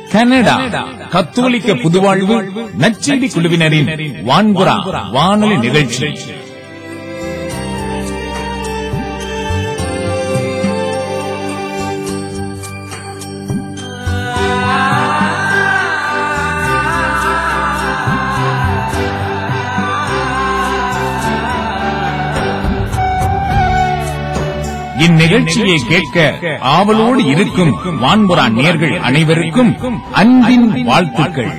Canada கத்தோலிக்க புதுவாழ்வு நச்செய்தி குழுவினரின் வான்புறா வானொலி நிகழ்ச்சி இந்நிகழ்ச்சியை கேட்க ஆவலோடு இருக்கும் வான்புறா நேர்கள் அனைவருக்கும் அன்பின் வாழ்த்துக்கள்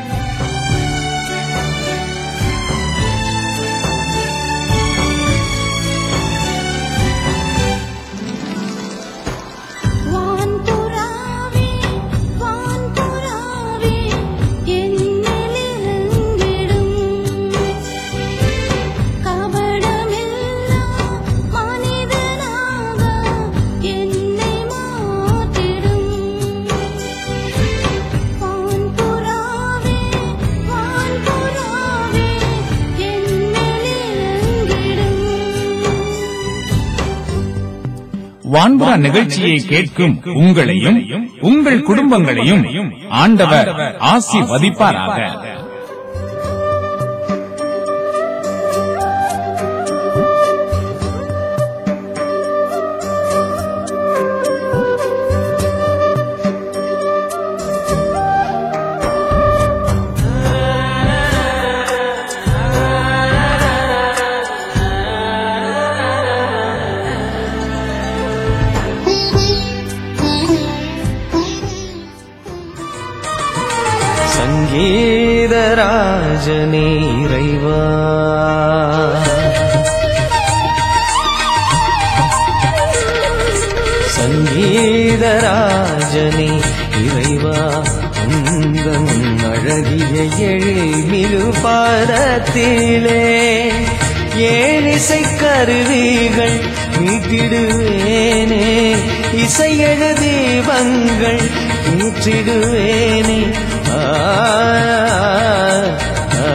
வான்புறாவே வான்புறாவே என்னிலிருந்திடும் கபடமில்லா மனிதனாக என்னை மாற்றிடும் வான்புறாவே வான்புறாவே என்னிலிருந்திடும் வான்புறா நிகழ்ச்சியை கேட்கும் உங்களையும் உங்கள் குடும்பங்களையும் ஆண்டவர் ஆசீர்வதிப்பாராக சங்கீதராஜனே இறைவா சங்கீதராஜனே இறைவா உந்தன் அழகிய எழில்மிகு பாதத்திலே ஏழிசை கருவிகள் மீட்டிடுவேனே இசையழு தீபங்கள் மீற்றிடுவேனே ஆ, ஆ,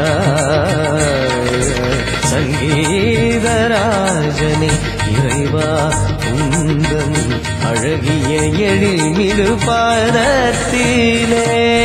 சங்கீதராஜனே இறைவா உந்தன் அழகிய எழில்மிகு பாதத்திலே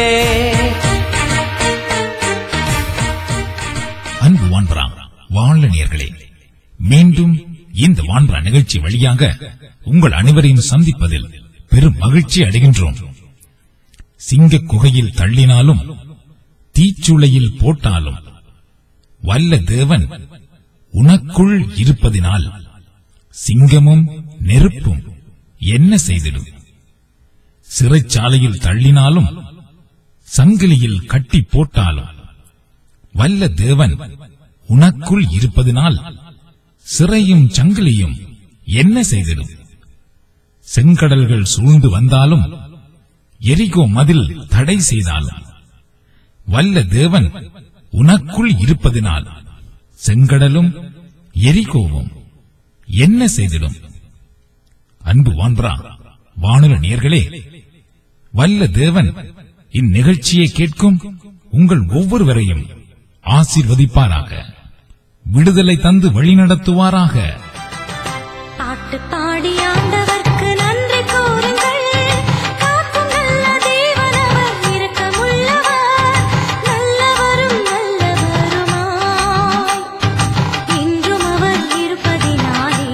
அன்பு வான்பரா வாழனியர்களே மீண்டும் இந்த வான்பரா நிகழ்ச்சி வழியாக உங்கள் அனைவரையும் சந்திப்பதில் பெரும் மகிழ்ச்சி அடைகின்றோம் சிங்க குகையில் தள்ளினாலும் தீச்சுளையில் போட்டாலும் வல்ல தேவன் உனக்குள் இருப்பதினால் சிங்கமும் நெருப்பும் என்ன செய்திடும் சிறைச்சாலையில் தள்ளினாலும் சங்கிலியில் கட்டி போட்டாலும் வல்ல தேவன் உனக்குள் இருப்பதினால் சிறையும் சங்கிலியும் என்ன செய்திடும் செங்கடல்கள் சூழ்ந்து வந்தாலும் எரிகோ மதில் தடை செய்தாலும் வல்ல தேவன் உனக்குள் இருப்பதினால் செங்கடலும் எரிகோவும் என்ன செய்திடும் அன்பு வான்பரா வானொல நேர்களே வல்ல தேவன் இந்நிகழ்ச்சியை கேட்கும் உங்கள் ஒவ்வொருவரையும் ஆசீர்வதிப்பாராக விடுதலை தந்து வழிநடத்துவாராக பாட்டு பாடி ஆண்டவர்க்கு நன்றி கூறுங்கள் காக்கும் நல்ல தேவன் அவர் இரக்கமுள்ளவர் நல்லவரும் நல்லவருமாய் இன்றும் அவர் இருப்பதினாலே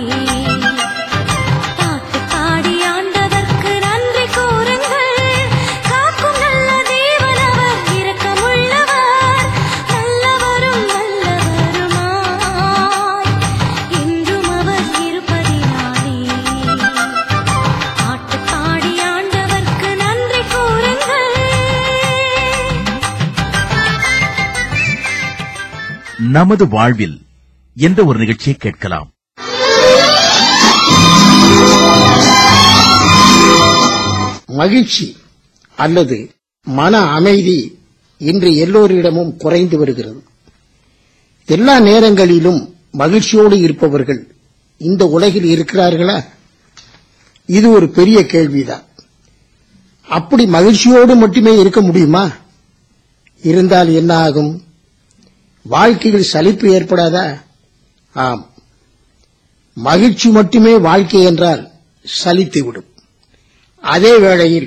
பாட்டு பாடி ஆண்டவர்க்கு நன்றி கூறுங்கள் காக்கும் நல்ல தேவன் அவர் இரக்கமுள்ளவர் நல்லவரும் நல்லவருமாய் இன்றும் அவர் இருப்பதினாலே பாட்டு பாடி ஆண்டவர்க்கு நன்றி கூறுங்கள் நமது வாழ்வில் என்ற ஒரு நிகழ்ச்சியை கேட்கலாம் மகிழ்ச்சி அல்லது மன அமைதி இன்று எல்லோரிடமும் குறைந்து வருகிறது எல்லா நேரங்களிலும் மகிழ்ச்சியோடு இருப்பவர்கள் இந்த உலகில் இருக்கிறார்களா இது ஒரு பெரிய கேள்விதான் அப்படி மகிழ்ச்சியோடு மட்டுமே இருக்க முடியுமா இருந்தால் என்ன ஆகும் வாழ்க்கையில் சலிப்பு ஏற்படாதா ஆம் மகிழ்ச்சி மட்டுமே வாழ்க்கை என்றால் சலித்துவிடும் அதே வேளையில்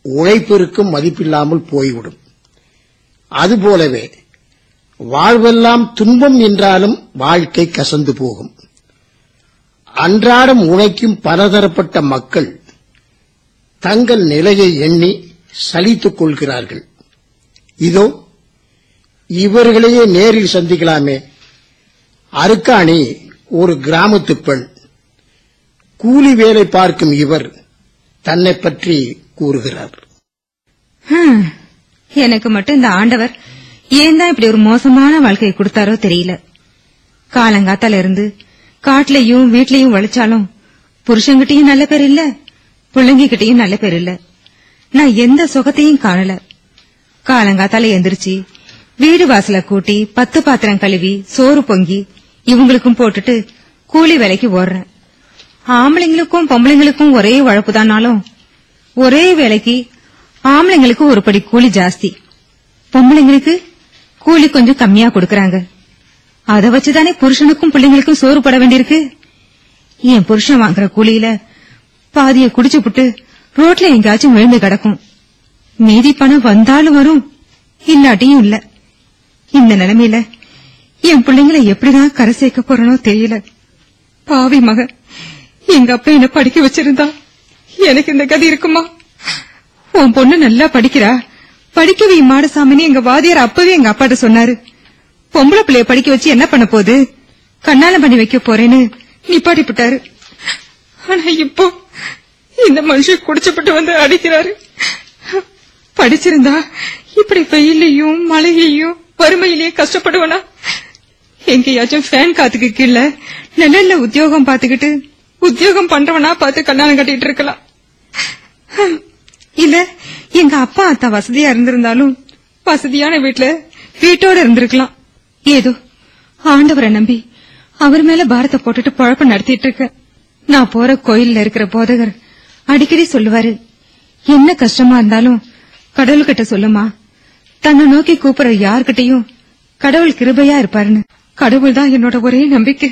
உழைப்பிற்கும் மதிப்பில்லாமல் போய்விடும் அதுபோலவே வாழ்வெல்லாம் துன்பம் என்றாலும் வாழ்க்கை கசந்து போகும் அன்றாடம் உழைக்கும் பலதரப்பட்ட மக்கள் தங்கள் நிலையை எண்ணி சலித்துக் கொள்கிறார்கள் இதோ இவர்களையே நேரில் சந்திக்கலாமே அருக்காணி ஒரு கிராமத்து பெண் கூலி வேலை பார்க்கும் இவர் தன்னை பற்றி கூறுகிறார் ஹம், எனக்கு மட்டும் இந்த ஆண்டவர் ஏன் தான் இப்படி ஒரு மோசமான வாழ்க்கையை கொடுத்தாரோ தெரியல காலங்காத்தால இருந்து காட்டுலயும் வீட்லயும் உழைச்சாலும் புருஷன்கிட்டயும் நல்ல பேர் இல்ல பிள்ளைங்ககிட்டயும் நல்ல பேர் இல்ல நான் எந்த சுகத்தையும் காணல காலங்காத்தால எந்திரிச்சு வீடு வாசல கூட்டி பத்து பாத்திரம் கழுவி சோறு பொங்கி இவங்களுக்கும் போட்டுட்டு கூலி வேலைக்கு ஓடுறேன் ஆம்பளைங்களுக்கும் பொம்பளைங்களுக்கும் ஒரே உழப்புதானாலும் ஒரே வேலைக்கு ஆம்பளைங்களுக்கு ஒரு படி கூலி ஜாஸ்தி பொம்பளைங்களுக்கு கூலி கொஞ்சம் கம்மியா கொடுக்கறாங்க அத வச்சுதானே புருஷனுக்கும் பிள்ளைங்களுக்கும் சோறு போட வேண்டியிருக்கு என் புருஷன் வாங்குற கூலியில பாதிய குடிச்சு புட்டு ரோட்ல எங்கேயாச்சும் விழுந்து கிடக்கும் மீதி பணம் வந்தாலும் வரும் இல்லாட்டியும் இல்ல இந்த நிலைமையில என் பிள்ளைங்களை எப்படிதான் கரை சேர்க்க போறனோ தெரியல பாவி மக எங்க அப்பா என்ன படிக்க வச்சிருந்தா எனக்கு இந்த கதி இருக்குமா உன் பொண்ணு நல்லா படிக்கிறா படிக்க வை மாடசாமின்னு எங்க வாதியார் அப்பவே எங்க அப்பாட்ட சொன்னாரு பொம்பளை பிள்ளைய படிக்க வச்சு என்ன பண்ண போகுது கண்ணாலம் பண்ணி வைக்க போறேன்னு நிப்பாட்டி விட்டாரு ஆனா இப்போ இந்த மனுஷன் குடிச்சுப்பட்டு வந்து அடிக்கிறாரு படிச்சிருந்தா இப்படி வெயிலையும் மழையையும் வறுமையிலையும் கஷ்டப்படுவனா எங்கேயாச்சும் ஃபேன் காத்துக்கு கீழ நிழல்ல உத்தியோகம் பாத்துக்கிட்டு உத்தியோகம் பண்றவனா பார்த்து கல்யாணம் கட்டிட்டு இருக்கலாம் இல்ல எங்க அப்பா அத்தா வசதியா இருந்திருந்தாலும் வசதியான வீட்ல வீட்டோட இருந்திருக்கலாம் ஏதோ ஆண்டவரை நம்பி அவர் மேல பாரத்தை போட்டுட்டு பொழப்ப நடத்திட்டு இருக்க நான் போற கோயில்ல இருக்கிற போதகர் அடிக்கடி சொல்லுவாரு என்ன கஷ்டமா இருந்தாலும் கடவுள்கிட்ட சொல்லுமா தன்னை நோக்கி கூப்பிடுற யார்கிட்டயும் கடவுள் கிருபையா இருப்பாருன்னு கடவுள் தான் என்னோட ஒரே நம்பிக்கை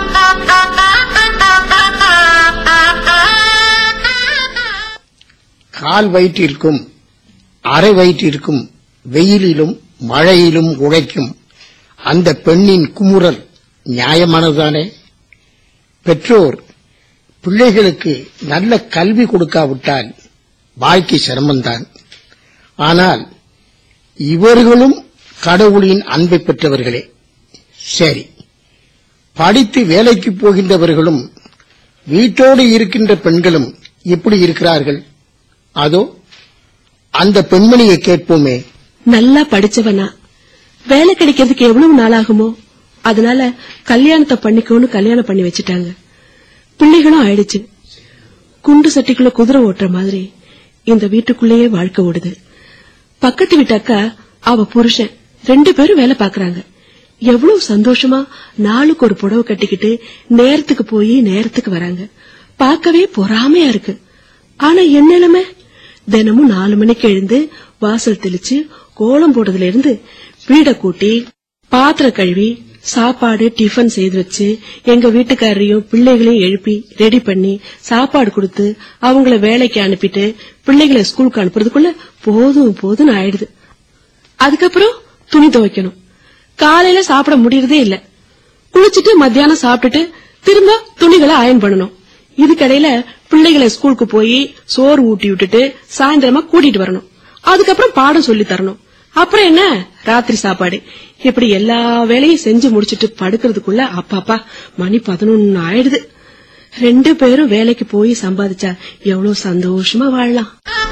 கால் வயிற்றிற்கும் அரை வயிற்றிற்கும் வெயிலிலும் மழையிலும் உழைக்கும் அந்த பெண்ணின் குமுறல் நியாயமானதுதானே பெற்றோர் பிள்ளைகளுக்கு நல்ல கல்வி கொடுக்காவிட்டால் வாழ்க்கை சிரமம்தான் ஆனால் இவர்களும் கடவுளின் அன்பை பெற்றவர்களே சரி படித்து வேலைக்கு போகின்றவர்களும் வீட்டோடு இருக்கின்ற பெண்களும் எப்படி இருக்கிறார்கள் அதோ அந்த பெண்மணியை கேட்போமே நல்லா படிச்சவனா வேலை கிடைக்கிறதுக்கு எவ்வளவு நாள் ஆகுமோ அதனால கல்யாணத்தை பண்ணிக்கோன்னு கல்யாணம் பண்ணி வச்சுட்டாங்க பிள்ளைகளும் ஆயிடுச்சு குண்டு சட்டிக்குள்ள குதிரை ஓட்டுற மாதிரி இந்த வீட்டுக்குள்ளேயே வாழ்க்கை ஓடுது பக்கத்து வீட்டு அக்கா அவ புருஷன் ரெண்டு பேரும் வேலை பாக்குறாங்க எவ்வளவு சந்தோஷமா நாளுக்கு ஒரு புடவை கட்டிக்கிட்டு நேரத்துக்கு போய் நேரத்துக்கு வராங்க பார்க்கவே பொறாமையா இருக்கு ஆனா என் நிலைமை தினமும் நாலு மணிக்கு எழுந்து வாசல் தெளிச்சு கோலம் போடுறதுல இருந்து வீட கூட்டி பாத்திரம் கழுவி சாப்பாடு டிஃபன் செய்து வச்சு எங்க வீட்டுக்காரரையும் பிள்ளைகளையும் எழுப்பி ரெடி பண்ணி சாப்பாடு கொடுத்து அவங்கள வேலைக்கு அனுப்பிட்டு பிள்ளைகளை ஸ்கூலுக்கு அனுப்புறதுக்குள்ள போதும் போதும்னு ஆயிடுது அதுக்கப்புறம் துணி துவைக்கணும் காலையில சாப்பிட முடியறதே இல்ல குளிச்சிட்டு மத்தியானம் சாப்பிட்டுட்டு திரும்ப துணிகளை அயன் பண்ணணும் இதுக்கடையில பிள்ளைகளை ஸ்கூலுக்கு போய் சோறு ஊட்டி விட்டுட்டு சாயந்தரமா கூட்டிட்டு வரணும் அதுக்கப்புறம் பாடம் சொல்லி தரணும் அப்புறம் என்ன ராத்திரி சாப்பாடு இப்படி எல்லா வேலையும் செஞ்சு முடிச்சிட்டு படுக்கிறதுக்குள்ள அப்பாப்பா மணி பதினொன்னு ஆயிடுது ரெண்டு பேரும் வேலைக்கு போய் சம்பாதிச்சா எவ்வளவு சந்தோஷமா வாழலாம்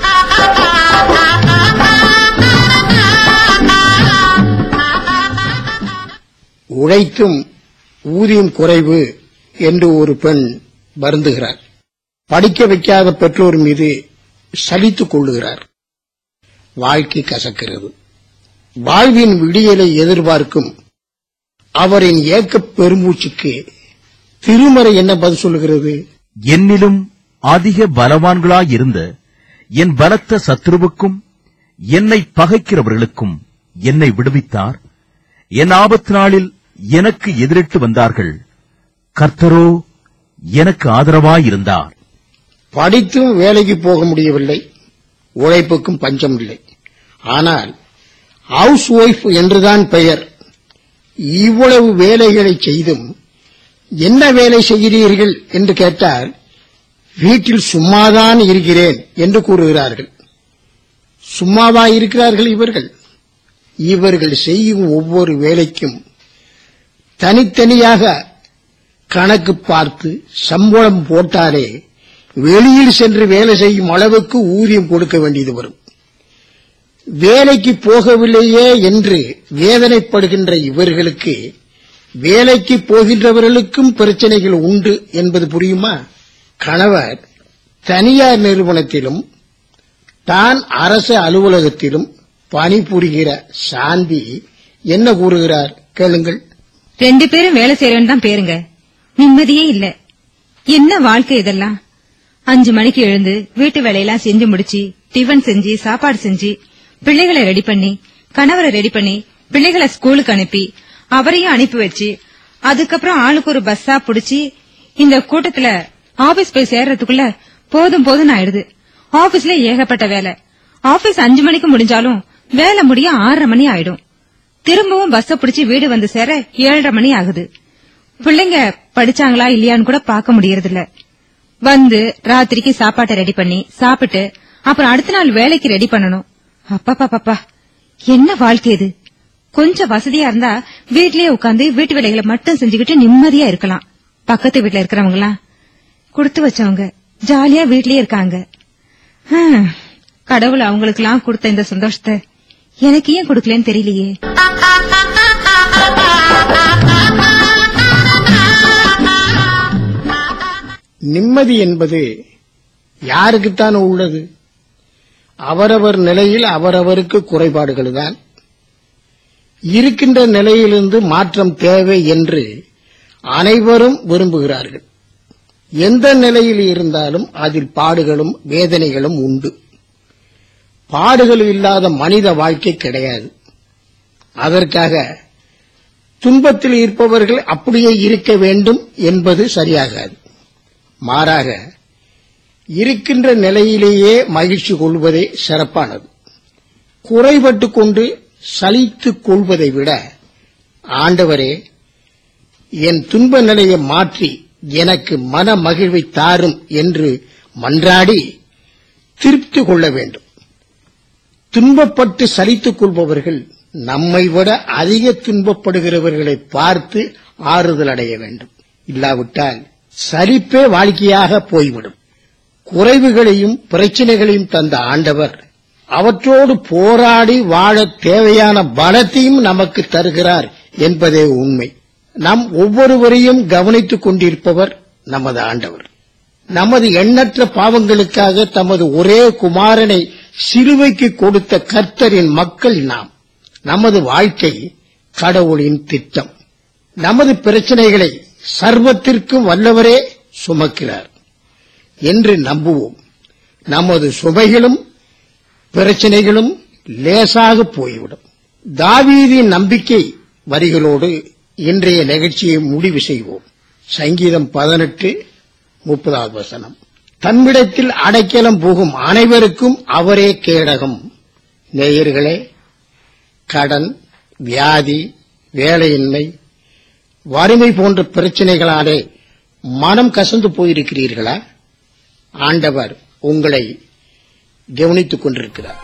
உழைத்தும் ஊதியம் குறைவு என்று ஒரு பெண் வருந்துகிறார் படிக்க வைக்காத பெற்றோர் மீது சலித்துக் கொள்ளுகிறார் வாழ்க்கை கசக்கிறது வாழ்வின் விடியலை எதிர்பார்க்கும் அவரின் ஏக்கப் பெருமூச்சுக்கு திருமறை என்ன பதில் சொல்லுகிறது என்னிலும் அதிக பலவான்களாயிருந்த என் பலத்த சத்ருவுக்கும் என்னை பகைக்கிறவர்களுக்கும் என்னை விடுவித்தார் என் ஆபத்து நாளில் எனக்கு எதிரிட்டு வந்தார்கள் கர்த்தரோ எனக்கு ஆதரவாயிருந்தார் படித்தும் வேலைக்கு போக முடியவில்லை உழைப்புக்கும் பஞ்சம் இல்லை ஆனால் ஹவுஸ் ஒய்ஃப் என்றுதான் பெயர் இவ்வளவு வேலைகளை செய்தும் என்ன வேலை செய்கிறீர்கள் என்று கேட்டால் வீட்டில் சும்மாதான் இருக்கிறேன் என்று கூறுகிறார்கள் சும்மாவா இருக்கிறார்கள் இவர்கள் இவர்கள் செய்யும் ஒவ்வொரு வேலைக்கும் தனித்தனியாக கணக்கு பார்த்து சம்பளம் போட்டாலே வெளியில் சென்று வேலை செய்யும் அளவுக்கு ஊதியம் கொடுக்க வேண்டியது வரும் வேலைக்கு போகவில்லையே என்று வேதனைப்படுகின்ற இவர்களுக்கு வேலைக்கு போகின்றவர்களுக்கும் பிரச்சனைகள் உண்டு என்பது புரியுமா கணவர் தனியார் நிறுவனத்திலும் தான் அரசு அலுவலகத்திலும் பணிபுரிகிற சாந்தி என்ன கூறுகிறார் கேளுங்கள் ரெண்டு பேரும் வேலை செய்யறேன்னு தான் பேருங்க நிம்மதியே இல்ல என்ன வாழ்க்கை இதெல்லாம் அஞ்சு மணிக்கு எழுந்து வீட்டு வேலையெல்லாம் செஞ்சு முடிச்சு டிஃபன் செஞ்சு சாப்பாடு செஞ்சு பிள்ளைகளை ரெடி பண்ணி கணவரை ரெடி பண்ணி பிள்ளைகளை ஸ்கூலுக்கு அனுப்பி அவரையும் அனுப்பி வச்சு அதுக்கப்புறம் ஆளுக்கு ஒரு பஸ்ஸா புடிச்சு இந்த கூட்டத்துல ஆபீஸ் போய் சேர்றதுக்குள்ள போதும் போதும் ஆயிடுது ஆபீஸ்ல ஏகப்பட்ட வேலை ஆபீஸ் அஞ்சு மணிக்கு முடிஞ்சாலும் வேலை முடிய ஆறரை மணி ஆயிடும் திரும்பவும் பஸ்ஸ பிடிச்சு வீடு வந்து சேர ஏழரை மணி ஆகுது பிள்ளைங்க படிச்சாங்களா இல்லையான்னு கூட பார்க்க முடியறதில்ல வந்து ராத்திரிக்கு சாப்பாட்டை ரெடி பண்ணி சாப்பிட்டு அப்புறம் அடுத்த நாள் வேலைக்கு ரெடி பண்ணணும் அப்பா பாப்பா என்ன வாழ்க்கை இது கொஞ்சம் வசதியா இருந்தா வீட்லயே உட்கார்ந்து வீட்டு வேலைகளை மட்டும் செஞ்சுக்கிட்டு நிம்மதியா இருக்கலாம் பக்கத்து வீட்ல இருக்கிறவங்க கொடுத்து வச்சவங்க ஜாலியா வீட்லயே இருக்காங்க ஹம், கடவுள் அவங்களுக்கெல்லாம் கொடுத்த இந்த சந்தோஷத்தை எனக்கு ஏன் கொடுக்கலன்னு தெரியலையே நிம்மதி என்பது யாருக்குத்தான் உள்ளது அவரவர் நிலையில் அவரவருக்கு குறைபாடுகள் தான் இருக்கின்ற நிலையிலிருந்து மாற்றம் தேவை என்று அனைவரும் விரும்புகிறார்கள் எந்த நிலையில் இருந்தாலும் அதில் பாடுகளும் வேதனைகளும் உண்டு பாடுகள் இல்லாத மனித வாழ்க்கை கிடையாது அதற்காக துன்பத்தில் இருப்பவர்கள் அப்படியே இருக்க வேண்டும் என்பது சரியாகாது மாறாக இருக்கின்ற நிலையிலேயே மகிழ்ச்சி கொள்வதே சிறப்பானது குறைபட்டுக் கொண்டு சலித்துக் கொள்வதை விட ஆண்டவரே என் துன்ப நிலையை மாற்றி எனக்கு மன மகிழ்வை தாரும் என்று மன்றாடி திருப்தி கொள்ள வேண்டும் துன்பப்பட்டு சலித்துக் கொள்பவர்கள் நம்மை விட அதிக துன்பப்படுகிறவர்களை பார்த்து ஆறுதல் அடைய வேண்டும் இல்லாவிட்டால் சலிப்பே வாழ்க்கையாக போய்விடும் குறைவுகளையும் பிரச்சனைகளையும் தந்த ஆண்டவர் அவற்றோடு போராடி வாழ தேவையான பலத்தையும் நமக்கு தருகிறார் என்பதே உண்மை நம் ஒவ்வொருவரையும் கவனித்துக் கொண்டிருப்பவர் நமது ஆண்டவர் நமது எண்ணற்ற பாவங்களுக்காக தமது ஒரே குமாரனை சிலுவைக்கு கொடுத்த கர்த்தரின் மக்கள் நாம் நமது வாழ்க்கை கடவுளின் திட்டம் நமது பிரச்சனைகளை சர்வத்திற்கும் வல்லவரே சுமக்கிறார் என்று நம்புவோம் நமது சுமைகளும் பிரச்சனைகளும் லேசாக போய்விடும் தாவீதின் நம்பிக்கை வரிகளோடு இன்றைய நிகழ்ச்சியை முடிவு செய்வோம் சங்கீதம் பதினெட்டு முப்பதாவது வசனம் தம்மிடத்தில் அடைக்கலம் போகும் அனைவருக்கும் அவரே கேடகம் நேயர்களே கடன் வியாதி வேலையின்மை வறுமை போன்ற பிரச்சனைகளாலே மனம் கசந்து போயிருக்கிறீர்களா ஆண்டவர் உங்களை கவனித்துக் கொண்டிருக்கிறார்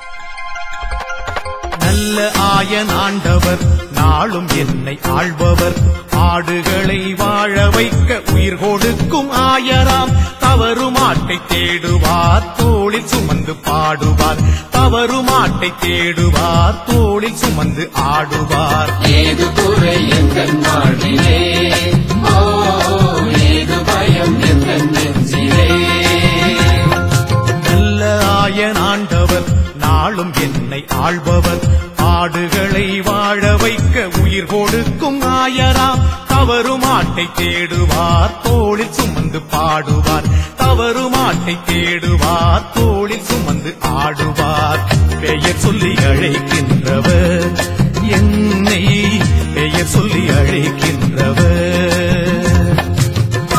நல்ல ஆயன் ஆண்டவர் நாளும் என்னை ஆள்பவர் ஆடுகளை வாழ வைக்க உயிர் கொடுக்கும் ஆயராம் தவறுமாட்டை தேடுவார் தோளில் சுமந்து பாடுவார் தவறுமாட்டை தேடுவார் தோளில் சுமந்து ஆடுவார் ஏது குறை எந்த வாழ்விலே ஓ ஏது பயம் எந்த நெஞ்சிலே நல்ல ஆயன் ஆண்டவர் நாளும் என்னை ஆள்பவர் ஆடுகளை வாழ வைக்க உயிர் கொடுக்கும் ஆயராம் தவறுமாட்டை தேடுவார் தோளில் சுமந்து பாடுவார் தவறுமாட்டை தேடுவார் தோளில் சுமந்து ஆடுவார் பெயர் சொல்லி அழைக்கின்றவர் என்னை பெயர் சொல்லி அழைக்கின்றவர்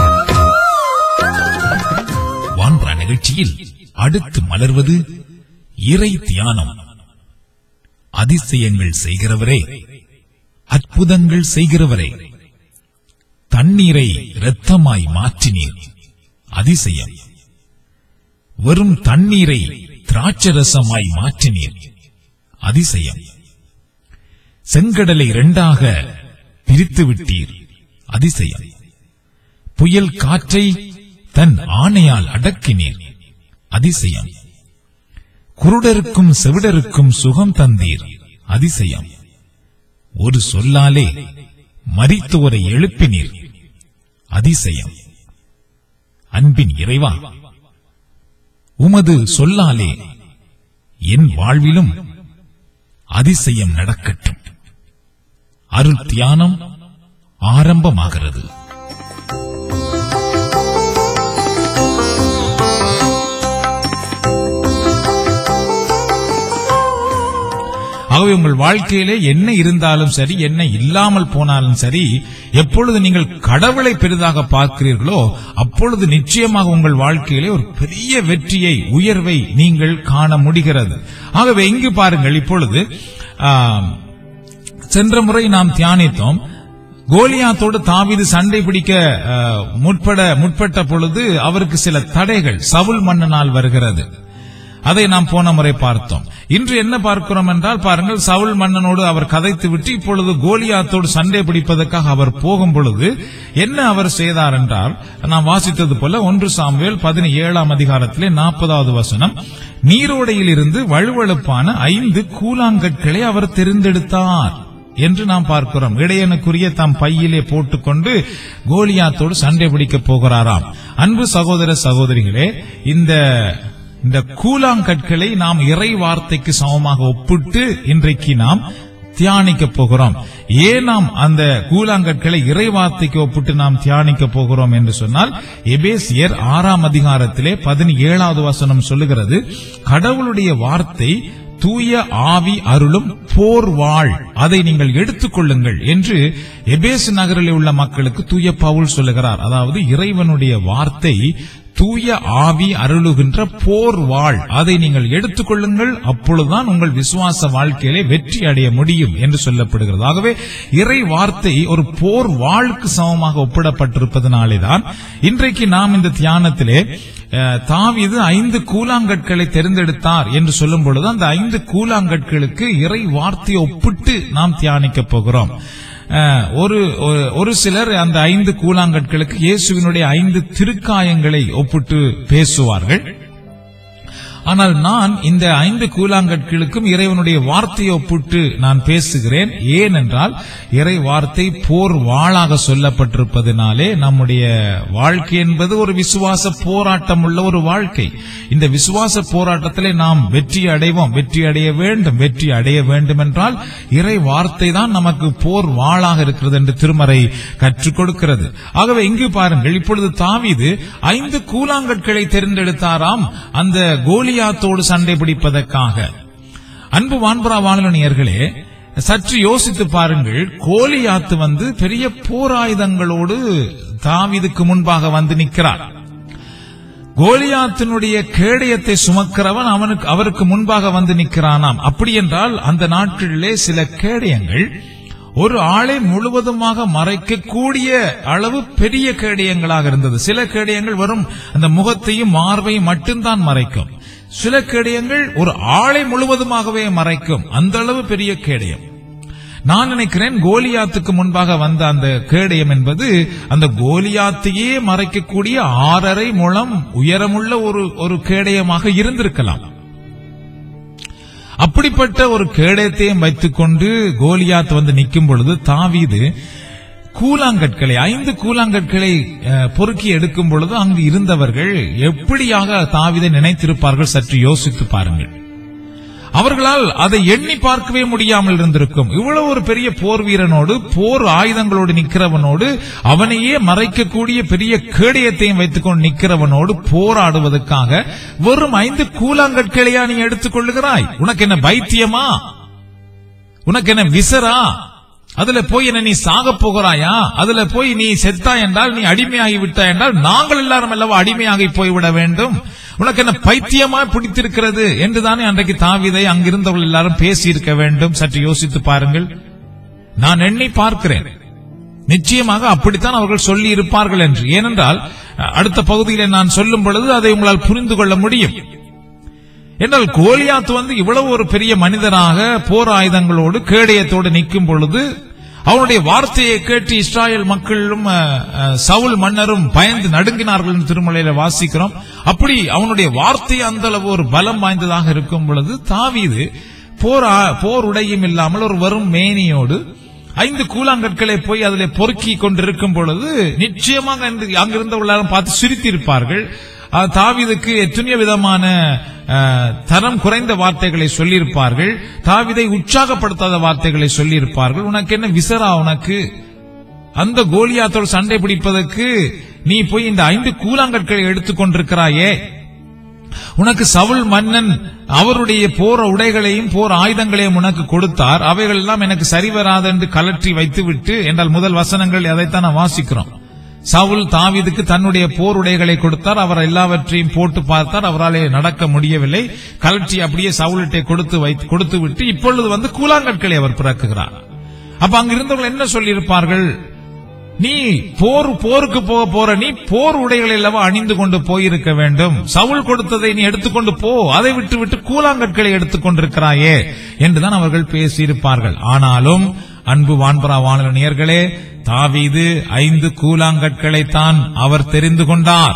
வான்புறா நிகழ்ச்சியில் அடுத்து மலர்வது இறை தியானம் அதிசயங்கள் செய்கிறவரே அற்புதங்கள் செய்கிறவரே தண்ணீரை இரத்தமாய் மாற்றினீர் அதிசயம் வெறும் தண்ணீரை திராட்சரசமாய் மாற்றினீர் அதிசயம் செங்கடலை இரண்டாக பிரித்து விட்டீர் அதிசயம் புயல் காற்றை தன் ஆணையால் அடக்கினீர் அதிசயம் குருடருக்கும் செவிடருக்கும் சுகம் தந்தீர் அதிசயம் ஒரு சொல்லாலே மரித்தோரை எழுப்பினீர் அதிசயம் அன்பின் இறைவா உமது சொல்லாலே என் வாழ்விலும் அதிசயம் நடக்கட்டும் அருள் தியானம் ஆரம்பமாகிறது ஆகவே உங்கள் வாழ்க்கையிலே என்ன இருந்தாலும் சரி என்ன இல்லாமல் போனாலும் சரி எப்பொழுது நீங்கள் கடவுளை பெரிதாக பார்க்கிறீர்களோ அப்பொழுது நிச்சயமாக உங்கள் வாழ்க்கையிலே ஒரு பெரிய வெற்றியை உயர்வை நீங்கள் காண முடிகிறது ஆகவே இங்கு பாருங்கள் இப்பொழுது ஆம், சென்ற முறை நாம் தியானித்தோம் கோலியாத்தோடு தாவீது சண்டை பிடிக்க அஹ், முற்பட முற்பட்ட பொழுது அவருக்கு சில தடைகள் சவுல் மன்னனால் வருகிறது அதை நாம் போன முறை பார்த்தோம் இன்று என்ன பார்க்கிறோம் என்றால் பாருங்கள் சவுல் மன்னனோடு அவர் கதைத்து விட்டு இப்பொழுது கோலியாத்தோடு சண்டை பிடிப்பதற்காக அவர் போகும் பொழுது என்ன அவர் செய்தார் என்றால் நாம் வாசித்தது போல ஒன்று சாமுவேல் பதினேழாம் அதிகாரத்திலே நாற்பதாவது வசனம் நீரோடையில் இருந்து வழுவழுப்பான ஐந்து கூழாங்கற்களை அவர் தெரிந்தெடுத்தார் என்று நாம் பார்க்கிறோம் இடையனுக்குரிய தம் பையிலே போட்டுக்கொண்டு கோலியாத்தோடு சண்டை பிடிக்க போகிறாராம் அன்பு சகோதர சகோதரிகளே இந்த இந்த கூழாங்கற்களை நாம் இறை வார்த்தைக்கு சமமாக ஒப்பிட்டு இன்றைக்கு நாம் தியானிக்க போகிறோம் ஏன் நாம் அந்த கூழாங்கற்களை இறை வார்த்தைக்கு ஒப்பிட்டு நாம் தியானிக்க போகிறோம் என்று சொன்னால் எபேசியர் ஆறாம் அதிகாரத்திலே பதினேழாவது வசனம் சொல்லுகிறது கடவுளுடைய வார்த்தை தூய ஆவி அருளும் போர் வாழ் அதை நீங்கள் எடுத்துக்கொள்ளுங்கள் என்று எபேசு நகரில் உள்ள மக்களுக்கு தூய பவுல் சொல்லுகிறார் அதாவது இறைவனுடைய வார்த்தை தூய ஆவி அருளுகின்ற போர் வாழ் அதை நீங்கள் எடுத்துக்கொள்ளுங்கள் அப்பொழுதுதான் உங்கள் விசுவாச வாழ்க்கையிலே வெற்றி அடைய முடியும் என்று சொல்லப்படுகிறது ஆகவே இறை வார்த்தை ஒரு போர் வாழ்க்கு சமமாக ஒப்பிடப்பட்டிருப்பதனாலேதான் இன்றைக்கு நாம் இந்த தியானத்திலே அஹ், தாவீது ஐந்து கூழாங்கற்களை தெரிந்தெடுத்தார் என்று சொல்லும் பொழுது அந்த ஐந்து கூழாங்கற்களுக்கு இறை வார்த்தையை ஒப்பிட்டு நாம் தியானிக்க போகிறோம் அஹ், ஒரு ஒரு- ஒரு சிலர் அந்த ஐந்து கூழாங்கற்களுக்கு இயேசுவினுடைய ஐந்து திருக்காயங்களை ஒப்பிட்டு பேசுவார்கள் ஆனால் நான் இந்த ஐந்து கூழாங்கற்களுக்கும் இறைவனுடைய வார்த்தையை ஒப்பிட்டு நான் பேசுகிறேன் ஏனென்றால் இறை வார்த்தை போர் வாளாக சொல்லப்பட்டிருப்பதனாலே நம்முடைய வாழ்க்கை என்பது ஒரு விசுவாச போராட்டம் உள்ள ஒரு வாழ்க்கை இந்த விசுவாச போராட்டத்திலே நாம் வெற்றி அடைவோம் வெற்றி அடைய வேண்டும் வெற்றி அடைய வேண்டும் என்றால் இறை வார்த்தை தான் நமக்கு போர் வாளாக இருக்கிறது என்று திருமறை கற்றுக் கொடுக்கிறது ஆகவே இங்கு பாருங்கள் இப்பொழுது தாவீது ஐந்து கூழாங்கற்களை தேர்ந்தெடுத்தாராம் அந்த கோலியாத்தோடு சண்டை பிடிப்பதற்காக அன்பு வான்பரா வானொலியர்களே சற்று யோசித்து பாருங்கள் கோலியாத்து வந்து பெரிய போராயுதங்களோடு தாவீதுக்கு முன்பாக வந்து நிற்கிறார் கோலியாத்தினுடைய கேடயத்தை சுமக்கிறவன் அவனுக்கு அவருக்கு முன்பாக வந்து நிற்கிறானாம் அப்படி என்றால் அந்த நாட்களிலே சில கேடயங்கள் ஒரு ஆளை முழுவதுமாக மறைக்கக்கூடிய அளவு பெரிய கேடயங்களாக இருந்தது சில கேடயங்கள் வரும் அந்த முகத்தையும் மார்பையும் மட்டும்தான் மறைக்கும் சில கேடயங்கள் ஒரு ஆளை முழுவதுமாகவே மறைக்கும் அந்த அளவு பெரிய கேடயம் நான் நினைக்கிறேன் கோலியாத்துக்கு முன்பாக வந்த அந்த கேடயம் என்பது அந்த கோலியாத்தையே மறைக்கக்கூடிய ஆறரை முழம் உயரமுள்ள ஒரு ஒரு கேடயமாக இருந்திருக்கலாம் அப்படிப்பட்ட ஒரு கேடயத்தையும் வைத்துக்கொண்டு கோலியாத் வந்து நிற்கும் பொழுது தாவீது கூழாங்கற்களை ஐந்து கூழாங்கற்களை அஹ், பொறுக்கி எடுக்கும் பொழுது அங்கு இருந்தவர்கள் எப்படியாக தாவீதை நினைத்திருப்பார்கள் சற்று யோசித்து பாருங்கள் அவர்களால் அதை எண்ணி பார்க்கவே முடியாமல் இருந்திருக்கும் இவ்வளவு ஒரு பெரிய போர் வீரனோடு போர் ஆயுதங்களோடு நிக்கிறவனோடு அவனையே மறைக்கக்கூடிய பெரிய கேடயத்தையும் வைத்துக்கொண்டு நிக்கிறவனோடு போராடுவதற்காக வெறும் ஐந்து கூழாங்கற்களையா நீ எடுத்துக் கொள்ளுகிறாய் உனக்கு என்ன பைத்தியமா உனக்கு என்ன விசரா அதுல போய் என்ன நீ சாக போகிறாயா அதுல போய் நீ செத்தா என்றால் நீ அடிமையாகி விட்டாய் என்றால் நாங்கள் எல்லாரும் அல்லவா அடிமையாகி போய்விட வேண்டும் உனக்கு என்ன பைத்தியமா பிடித்திருக்கிறது என்றுதானே அன்றைக்கு தாவீதை அங்கிருந்தவர்கள் எல்லாரும் பேசியிருக்க வேண்டும் சற்று யோசித்து பாருங்கள் நான் எண்ணி பார்க்கிறேன் நிச்சயமாக அப்படித்தான் அவர்கள் சொல்லி இருப்பார்கள் என்று ஏனென்றால் அடுத்த பகுதியிலே நான் சொல்லும் பொழுது அதை உங்களால் புரிந்து கொள்ள முடியும் என்றால் கோலியாத் வந்து இவ்வளவு ஒரு பெரிய மனிதராக போர் ஆயுதங்களோடு கேடயத்தோடு நிற்கும் பொழுது அவனுடைய வார்த்தையை கேட்டு இஸ்ராயல் மக்களும் அஹ், அஹ், சவுல் மன்னரும் பயந்து நடுங்கினார்கள் என்று திருமலையில வாசிக்கிறோம் அப்படி அவனுடைய வார்த்தை அந்த அளவு ஒரு பலம் வாய்ந்ததாக இருக்கும் பொழுது தாவீது போர் ஆ- போர் உடையும் இல்லாமல் ஒரு வரும் மேனியோடு ஐந்து கூழாங்கற்களை போய் அதிலே பொறுக்கி கொண்டிருக்கும் பொழுது நிச்சயமாக அந்த- அங்கிருந்தவர்களாரும் பார்த்து சிரித்திருப்பார்கள் அஹ், தாவீதுக்கு எத்தனையோ விதமான அஹ், தரம் குறைந்த வார்த்தைகளை சொல்லியிருப்பார்கள் தாவீதை உற்சாகப்படுத்தாத வார்த்தைகளை சொல்லியிருப்பார்கள் உனக்கு என்ன விசரா உனக்கு அந்த கோலியாத்தோடு சண்டை பிடிப்பதற்கு நீ போய் இந்த ஐந்து கூழாங்கற்களை எடுத்துக் கொண்டிருக்கிறாயே உனக்கு சவுல் மன்னன் அவருடைய போர் உடைகளையும் போர் ஆயுதங்களையும் உனக்கு கொடுத்தார் அவைகள் எல்லாம் எனக்கு சரிவராது என்று கலற்றி வைத்துவிட்டு என்றால் முதல் வசனங்கள் அதைத்தான் நான் வாசிக்கிறோம் சவுல் தாவீதுக்கு தன்னுடைய போர் உடைகளை கொடுத்தார் அவர் எல்லாவற்றையும் போட்டு பார்த்தார் அவராலே நடக்க முடியவில்லை கலற்றி அப்படியே சவுலிட்டை கொடுத்து வைத்து கொடுத்து விட்டு இப்பொழுது வந்து கூழாங்கற்களை அவர் பிறக்குகிறார் அப்ப அங்க இருந்தவர்கள் என்ன சொல்லியிருப்பார்கள் நீ போர் போருக்கு போக போற நீ போர் உடைகளை அல்லவா அணிந்து கொண்டு போயிருக்க வேண்டும் சவுல் கொடுத்ததை நீ எடுத்துக்கொண்டு போ அதை விட்டு விட்டு கூழாங்கற்களை எடுத்துக்கொண்டிருக்கிறாயே என்றுதான் அவர்கள் பேசியிருப்பார்கள் ஆனாலும் அன்பு வான்பரா வானரணியர்களே தாவீது ஐந்து கூழாங்கற்களைத்தான் அவர் தெரிந்து கொண்டார்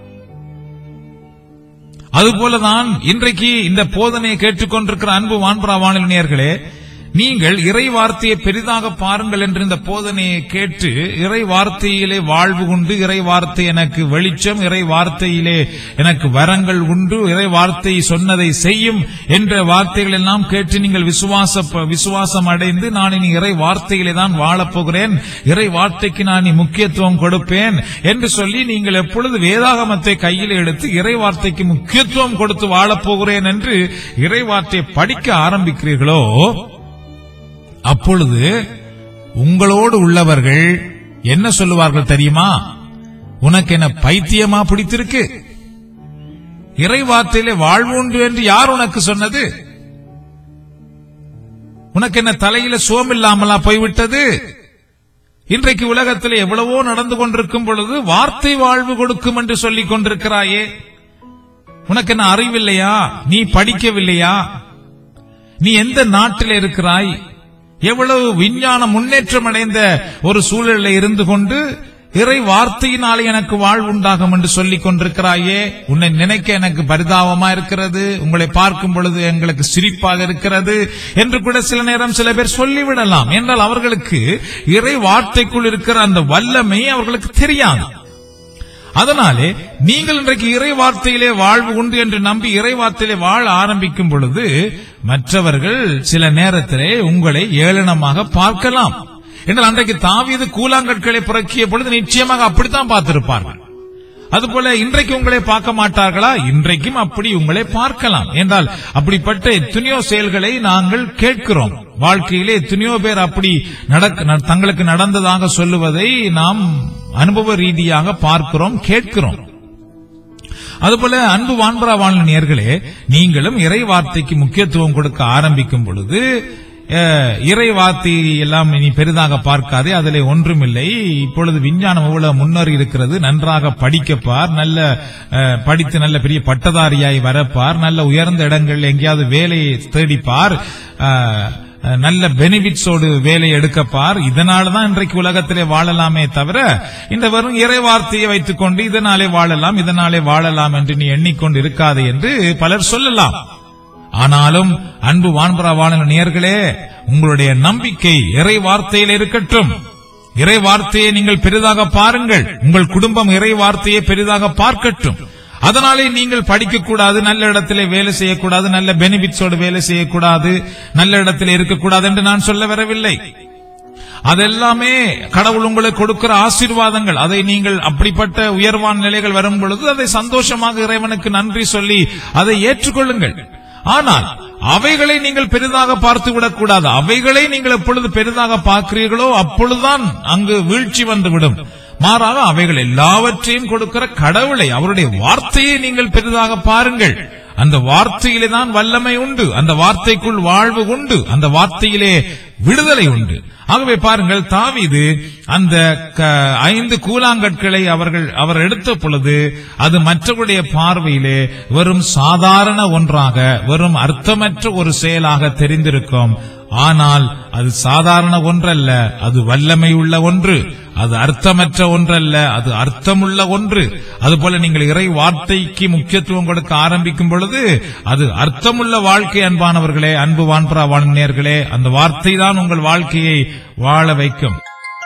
அதுபோலதான் இன்றைக்கு இந்த போதனையை கேட்டுக்கொண்டிருக்கிற அன்பு வான்பரா வானொலியர்களே நீங்கள் இறை வார்த்தையை பெரிதாக பாருங்கள் என்று இந்த போதனையை கேட்டு இறை வார்த்தையிலே வாழ்வு உண்டு இறை வார்த்தை எனக்கு வெளிச்சம் இறை வார்த்தையிலே எனக்கு வரங்கள் உண்டு இறை வார்த்தை சொன்னதை செய்யும் என்ற வார்த்தைகள் எல்லாம் கேட்டு நீங்கள் விசுவாச விசுவாசம் அடைந்து நான் இனி இறை வார்த்தையிலே தான் வாழப் போகிறேன் இறை வார்த்தைக்கு நான் இனி முக்கியத்துவம் கொடுப்பேன் என்று சொல்லி நீங்கள் எப்பொழுது வேதாகமத்தை கையில் எடுத்து இறை வார்த்தைக்கு முக்கியத்துவம் கொடுத்து வாழப் போகிறேன் என்று இறை வார்த்தையை படிக்க ஆரம்பிக்கிறீர்களோ அப்பொழுது உங்களோடு உள்ளவர்கள் என்ன சொல்லுவார்கள் தெரியுமா உனக்கு என்ன பைத்தியமா பிடித்திருக்கு இறை வார்த்தையிலே வாழ்வுண்டு என்று யார் உனக்கு சொன்னது உனக்கு என்ன தலையில சோமில்லாமலா போய்விட்டது இன்றைக்கு உலகத்தில் எவ்வளவோ நடந்து கொண்டிருக்கும் பொழுது வார்த்தை வாழ்வு கொடுக்கும் என்று சொல்லிக் கொண்டிருக்கிறாயே உனக்கு என்ன அறிவில்லையா நீ படிக்கவில்லையா நீ எந்த நாட்டில் இருக்கிறாய் எவ்வளவு விஞ்ஞான முன்னேற்றம் அடைந்த ஒரு சூழலில் இருந்து கொண்டு இறை வார்த்தையினாலே எனக்கு வாழ்வு உண்டாகும் என்று சொல்லிக் கொண்டிருக்கிறாயே உன்னை நினைக்க எனக்கு பரிதாபமா இருக்கிறது உங்களை பார்க்கும் பொழுது எங்களுக்கு சிரிப்பாக இருக்கிறது என்று கூட சில நேரம் சில பேர் சொல்லிவிடலாம் என்றால் அவர்களுக்கு இறை வார்த்தைக்குள் இருக்கிற அந்த வல்லமை அவர்களுக்கு தெரியாது அதனாலே நீங்கள் இன்றைக்கு இறை வார்த்தையிலே வாழ்வு உண்டு என்று நம்பி இறை வார்த்தையிலே வாழ ஆரம்பிக்கும் பொழுது மற்றவர்கள் சில நேரத்திலே உங்களை ஏளனமாக பார்க்கலாம் என்றால் அன்றைக்கு தாவீது கூழாங்கற்களை புறக்கிய பொழுது நிச்சயமாக அப்படித்தான் பார்த்திருப்பார்கள் அதுபோல இன்றைக்கு உங்களை பார்க்க மாட்டார்களா இன்றைக்கும் அப்படி உங்களை பார்க்கலாம் என்றால் அப்படிப்பட்ட எத்தனையோ செயல்களை நாங்கள் கேட்கிறோம் வாழ்க்கையிலே எத்தனையோ பேர் அப்படி நடக்க ந- தங்களுக்கு நடந்ததாக சொல்லுவதை நாம் அனுபவ ரீதியாக பார்க்கிறோம் கேட்கிறோம் அதுபோல அன்பு வான்பரா வாழ்ந்த நேர்களே நீங்களும் இறை வார்த்தைக்கு முக்கியத்துவம் கொடுக்க ஆரம்பிக்கும் பொழுது அஹ், இறை வார்த்தை எல்லாம் இனி பெரிதாக பார்க்காதே அதிலே ஒன்றுமில்லை இப்பொழுது விஞ்ஞானம் எவ்வளவு முன்னேறி இருக்கிறது நன்றாக படிக்கப்பார் நல்ல அஹ், படித்து நல்ல பெரிய பட்டதாரியாய் வரப்பார் நல்ல உயர்ந்த இடங்கள் எங்கேயாவது வேலையை தேடிப்பார் அஹ், நல்ல பெனிஃபிட்ஸோடு வேலை எடுக்கப்பார் இதனால தான் இன்றைக்கு உலகத்திலே வாழலாமே தவிர இந்த வெறும் இறை வார்த்தையை வைத்துக் கொண்டு இதனாலே வாழலாம் இதனாலே வாழலாம் என்று நீ எண்ணிக்கொண்டு இருக்காதே என்று பலர் சொல்லலாம் ஆனாலும் அன்பு வான்பரா வாழன நேர்களே உங்களுடைய நம்பிக்கை இறை வார்த்தையில் இருக்கட்டும் இறை வார்த்தையை நீங்கள் பெரிதாக பாருங்கள் உங்கள் குடும்பம் இறை வார்த்தையை பெரிதாக பார்க்கட்டும் அதனாலே நீங்கள் படிக்கக்கூடாது நல்ல இடத்திலே வேலை செய்யக்கூடாது நல்ல பெனிஃபிட்ஸோடு வேலை செய்யக்கூடாது நல்ல இடத்திலே இருக்கக்கூடாது என்று நான் சொல்ல வரவில்லை அதெல்லாமே கடவுள் உங்களுக்கு கொடுக்கிற ஆசீர்வாதங்கள் அதை நீங்கள் அப்படிப்பட்ட உயர்வான நிலைகள் வரும் பொழுது அதை சந்தோஷமாக இறைவனுக்கு நன்றி சொல்லி அதை ஏற்றுக்கொள்ளுங்கள் ஆனால் அவைகளை நீங்கள் பெரிதாக பார்த்து விடக்கூடாது அவைகளை நீங்கள் எப்பொழுது பெரிதாக பார்க்கிறீர்களோ அப்பொழுதுதான் அங்கு வீழ்ச்சி வந்துவிடும் மாறாக அவைகள் எல்லாவற்றையும் கொடுக்கிற கடவுளை அவருடைய வார்த்தையை நீங்கள் பெரிதாக பாருங்கள் அந்த வார்த்தையிலே தான் வல்லமை உண்டு அந்த வார்த்தைக்குள் வாழ்வு உண்டு அந்த வார்த்தையிலே விடுதலை உண்டு ஆகவே பாருங்கள் தாவீது அந்த க- ஐந்து கூழாங்கற்களை அவர்கள் அவர் எடுத்த பொழுது அது மற்றவருடைய பார்வையிலே வெறும் சாதாரண ஒன்றாக வெறும் அர்த்தமற்ற ஒரு செயலாக தெரிந்திருக்கும் ஆனால் அது சாதாரண ஒன்றல்ல அது வல்லமை உள்ள ஒன்று அது அர்த்தமற்ற ஒன்றல்ல அது அர்த்தமுள்ள ஒன்று அதுபோல நீங்கள் இறை வார்த்தைக்கு முக்கியத்துவம் கொடுக்க ஆரம்பிக்கும் பொழுது அது அர்த்தமுள்ள வாழ்க்கை அன்பானவர்களே அன்பு வான்பரா வாழ்நேர்களே அந்த வார்த்தை தான் உங்கள் வாழ்க்கையை வாழ வைக்கும்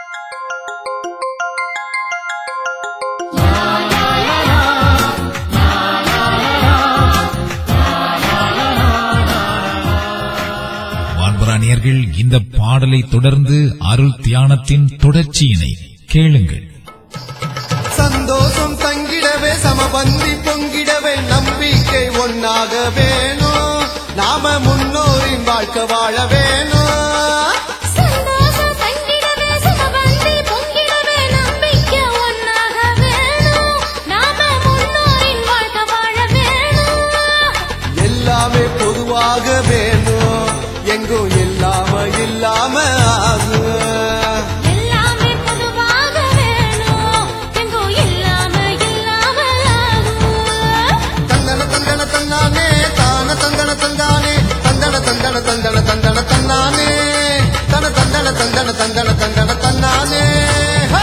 வான்பராணியர்கள் இந்த பாடலை தொடர்ந்து அருள் தியானத்தின் தொடர்ச்சியினை கேளுங்கள் சந்தோஷம் தங்கிடவே சமபந்தி பொங்கிடவே நம்பிக்கை ஒன்னாக வேணும் நாம முன்னோரின் வாழ்க்கை வாழ வேணும் சந்தோஷம் தங்கிடவே சுகபந்தி பொங்கிடவே நம்பிக்கை ஒன்னாக வேணும் நாம முன்னோரின் வாழ்க்கை வாழ வேணும் எல்லாமே பொதுவாக வேணும் எங்கும் இல்லாம இல்லாம ஆகும் எல்லாமே பொதுவாக வேணும் எங்கோ இல்லாம இல்லாம ஆகும் தந்தன தந்தன தந்தானே தான தந்தன தந்தானே தந்தன தந்தன தந்தன தந்தன தந்தானே தன தந்தன தந்தன தந்தன தந்தன தந்தானே ஹே!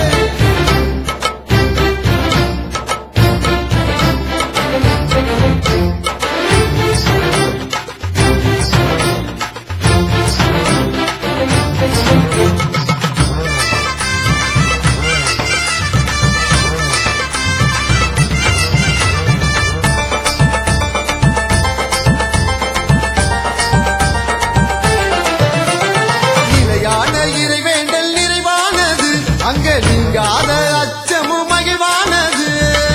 நிலையான இறைவேண்டல் நிறைவானது அங்க நீங்காத அச்சமும் மகிழ்வானது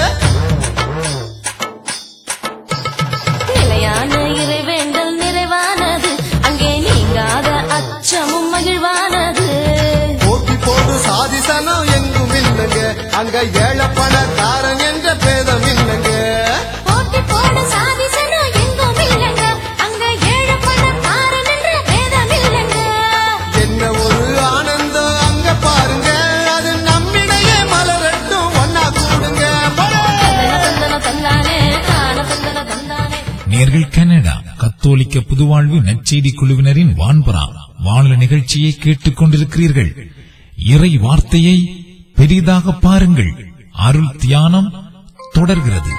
நிலையான இறைவேண்டல் நிறைவானது அங்கே நீங்காத அச்சமும் மகிழ்வானது போட்டி போடு சாதிசனம் எங்கும் இல்லைங்க அங்க ஏழப்பணக்காரன் என்ற பேதம் இல்லைங்க போட்டி போட சாதிசனம் எங்கும் இல்லைங்க அங்க ஏழு பணக்காரன் என்ற பேதம் இல்லைங்க என்ன ஒரு ஆனந்தம் அங்க பாருங்க அது நம்மிடையே மலரட்டும் ஒன்னா கூடுங்க தந்தன தந்தன தந்தானே தான தந்தன தந்தானே நேர்கள் கனடா கத்தோலிக்க புதுவாழ்வு நற்செய்தி குழுவினரின் வான்பரா வானொலி நிகழ்ச்சியை கேட்டுக் கொண்டிருக்கிறீர்கள் இறை வார்த்தையை பெரிதாக பாருங்கள் அருள் தியானம் தொடர்கிறது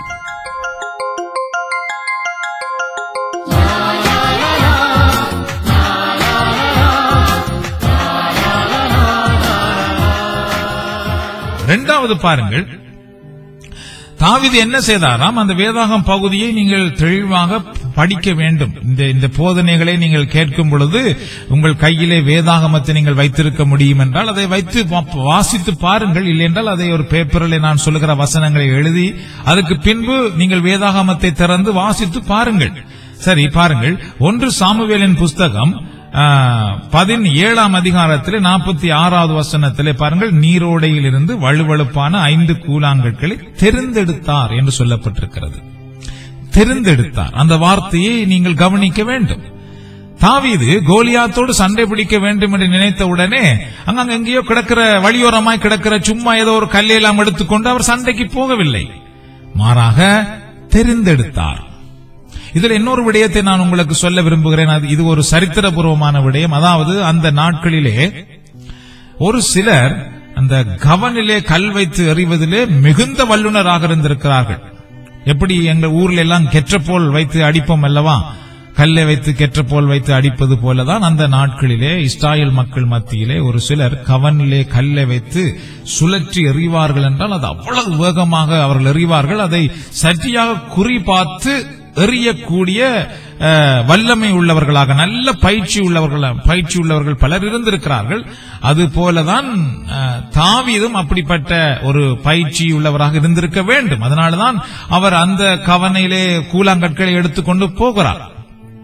இரண்டாவது பாருங்கள் தாவீது என்ன செய்தாராம் அந்த வேதாகம் பகுதியை நீங்கள் தெளிவாக படிக்க வேண்டும் இந்த இந்த போதனைகளை நீங்கள் கேட்கும் பொழுது உங்கள் கையிலே வேதாகமத்தை நீங்கள் வைத்திருக்க முடியும் என்றால் அதை வைத்து வா- வாசித்து பாருங்கள் இல்லை என்றால் அதை ஒரு பேப்பரில் நான் சொல்லுகிற வசனங்களை எழுதி அதுக்கு பின்பு நீங்கள் வேதாகமத்தை திறந்து வாசித்து பாருங்கள் சரி பாருங்கள் ஒன்று சாமுவேலின் புஸ்தகம் பதினேழாம் அதிகாரத்திலே நாற்பத்தி ஆறாவது வசனத்திலே பாருங்கள் நீரோடையிலிருந்து வழுவழுப்பான ஐந்து கூழாங்கற்களை தெரிந்தெடுத்தார் என்று சொல்லப்பட்டிருக்கிறது தெரிந்தெடுத்தார் அந்த வார்த்தையை நீங்கள் கவனிக்க வேண்டும் தாவீது கோலியாத்தோடு சண்டை பிடிக்க வேண்டும் என்று நினைத்த உடனே அங்க எங்கேயோ கிடக்கிற வழியோரமாய் கிடக்கிற சும்மா ஏதோ ஒரு கல்லையெல்லாம் எடுத்துக்கொண்டு அவர் சண்டைக்கு போகவில்லை மாறாக தெரிந்தெடுத்தார் இதுல இன்னொரு விடயத்தை நான் உங்களுக்கு சொல்ல விரும்புகிறேன் அது இது ஒரு சரித்திரபூர்வமான விடயம் அதாவது அந்த நாட்களிலே ஒரு சிலர் அந்த கவனிலே கல் வைத்து எறிவதிலே மிகுந்த வல்லுநராக இருந்திருக்கிறார்கள் எப்படி எங்கள் ஊர்ல எல்லாம் கெற்றப்போல் வைத்து அடிப்போம் அல்லவா கல்லை வைத்து கெற்றப்போல் வைத்து அடிப்பது போலதான் அந்த நாட்களிலே இஸ்ராயல் மக்கள் மத்தியிலே ஒரு சிலர் கவனிலே கல்லை வைத்து சுழற்றி எறிவார்கள் என்றால் அது அவ்வளவு வேகமாக அவர்கள் எறிவார்கள் அதை சரியாக குறி பார்த்து எறியக்கூடிய அஹ், வல்லமை உள்ளவர்களாக நல்ல பயிற்சி உள்ளவர்கள் பயிற்சி உள்ளவர்கள் பலர் இருந்திருக்கிறார்கள் அது போலதான் அஹ், தாவீதும் அப்படிப்பட்ட ஒரு பயிற்சி உள்ளவராக இருந்திருக்க வேண்டும் அதனாலதான் அவர் அந்த கவனையிலே கூழாங்கற்களை எடுத்துக்கொண்டு போகிறார்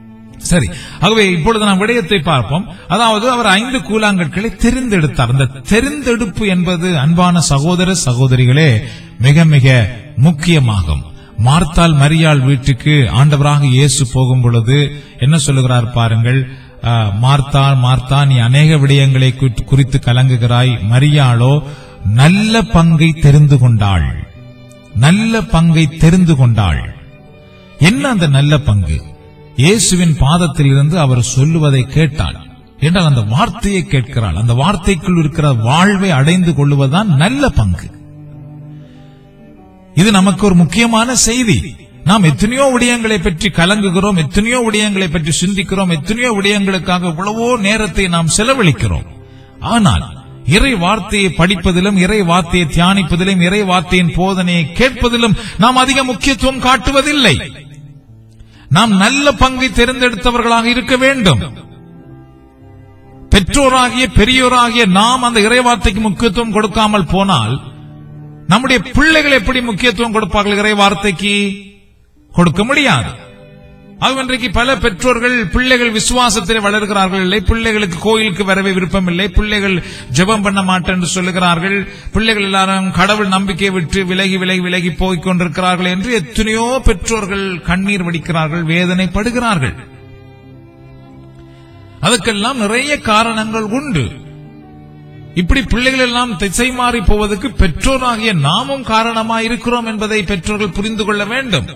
சரி ஆகவே இப்பொழுது நாம் விடயத்தை பார்ப்போம் அதாவது அவர் ஐந்து கூழாங்கற்களை தெரிந்தெடுத்தார் அந்த தெரிந்தெடுப்பு என்பது அன்பான சகோதர சகோதரிகளே மிக மிக முக்கியமாகும் மார்த்தாள் மரியாள் வீட்டுக்கு ஆண்டவராக இயேசு போகும் பொழுது என்ன சொல்லுகிறார் பாருங்கள் ஆஹ், மார்த்தா மார்த்தா நீ அநேக விடயங்களை குறித்து- குறித்து கலங்குகிறாய் மரியாளோ நல்ல பங்கை தெரிந்து கொண்டாள் நல்ல பங்கை தெரிந்து கொண்டாள் என்ன அந்த நல்ல பங்கு இயேசுவின் பாதத்தில் இருந்து அவர் சொல்லுவதை கேட்டாள் என்றால் அந்த வார்த்தையை கேட்கிறாள் அந்த வார்த்தைக்குள் இருக்கிற வாழ்வை அடைந்து கொள்வதுதான் நல்ல பங்கு இது நமக்கு ஒரு முக்கியமான செய்தி நாம் எத்தனையோ விடயங்களை பற்றி கலங்குகிறோம் எத்தனையோ விடயங்களை பற்றி சிந்திக்கிறோம் எத்தனையோ விடயங்களுக்காக இவ்வளவோ நேரத்தை நாம் செலவழிக்கிறோம் ஆனால் இறை வார்த்தையை படிப்பதிலும் இறை வார்த்தையை தியானிப்பதிலும் இறை வார்த்தையின் போதனையை கேட்பதிலும் நாம் அதிக முக்கியத்துவம் காட்டுவதில்லை நாம் நல்ல பங்கை தேர்ந்தெடுத்தவர்களாக இருக்க வேண்டும் பெற்றோராகிய பெரியோராகிய நாம் அந்த இறைவார்த்தைக்கு முக்கியத்துவம் கொடுக்காமல் போனால் நம்முடைய பிள்ளைகள் எப்படி முக்கியத்துவம் கொடுப்பார்கள் இறை வார்த்தைக்கு கொடுக்க முடியாது ஆகவே இன்றைக்கு பல பெற்றோர்கள் பிள்ளைகள் விசுவாசத்தில் வளர்கிறார்கள் இல்லை பிள்ளைகளுக்கு கோயிலுக்கு வரவே விருப்பம் இல்லை பிள்ளைகள் ஜெபம் பண்ண மாட்டேன் என்று சொல்லுகிறார்கள் பிள்ளைகள் எல்லாரும் கடவுள் நம்பிக்கை விட்டு விலகி விலகி விலகி போய்க் கொண்டிருக்கிறார்கள் என்று எத்தனையோ பெற்றோர்கள் கண்ணீர் வடிக்கிறார்கள் வேதனைப்படுகிறார்கள் அதுக்கெல்லாம் நிறைய காரணங்கள் உண்டு இப்படி பிள்ளைகள் எல்லாம் திசை மாறி போவதற்கு பெற்றோராகிய நாமும் காரணமா இருக்கிறோம் என்பதை பெற்றோர்கள் புரிந்து கொள்ள வேண்டும்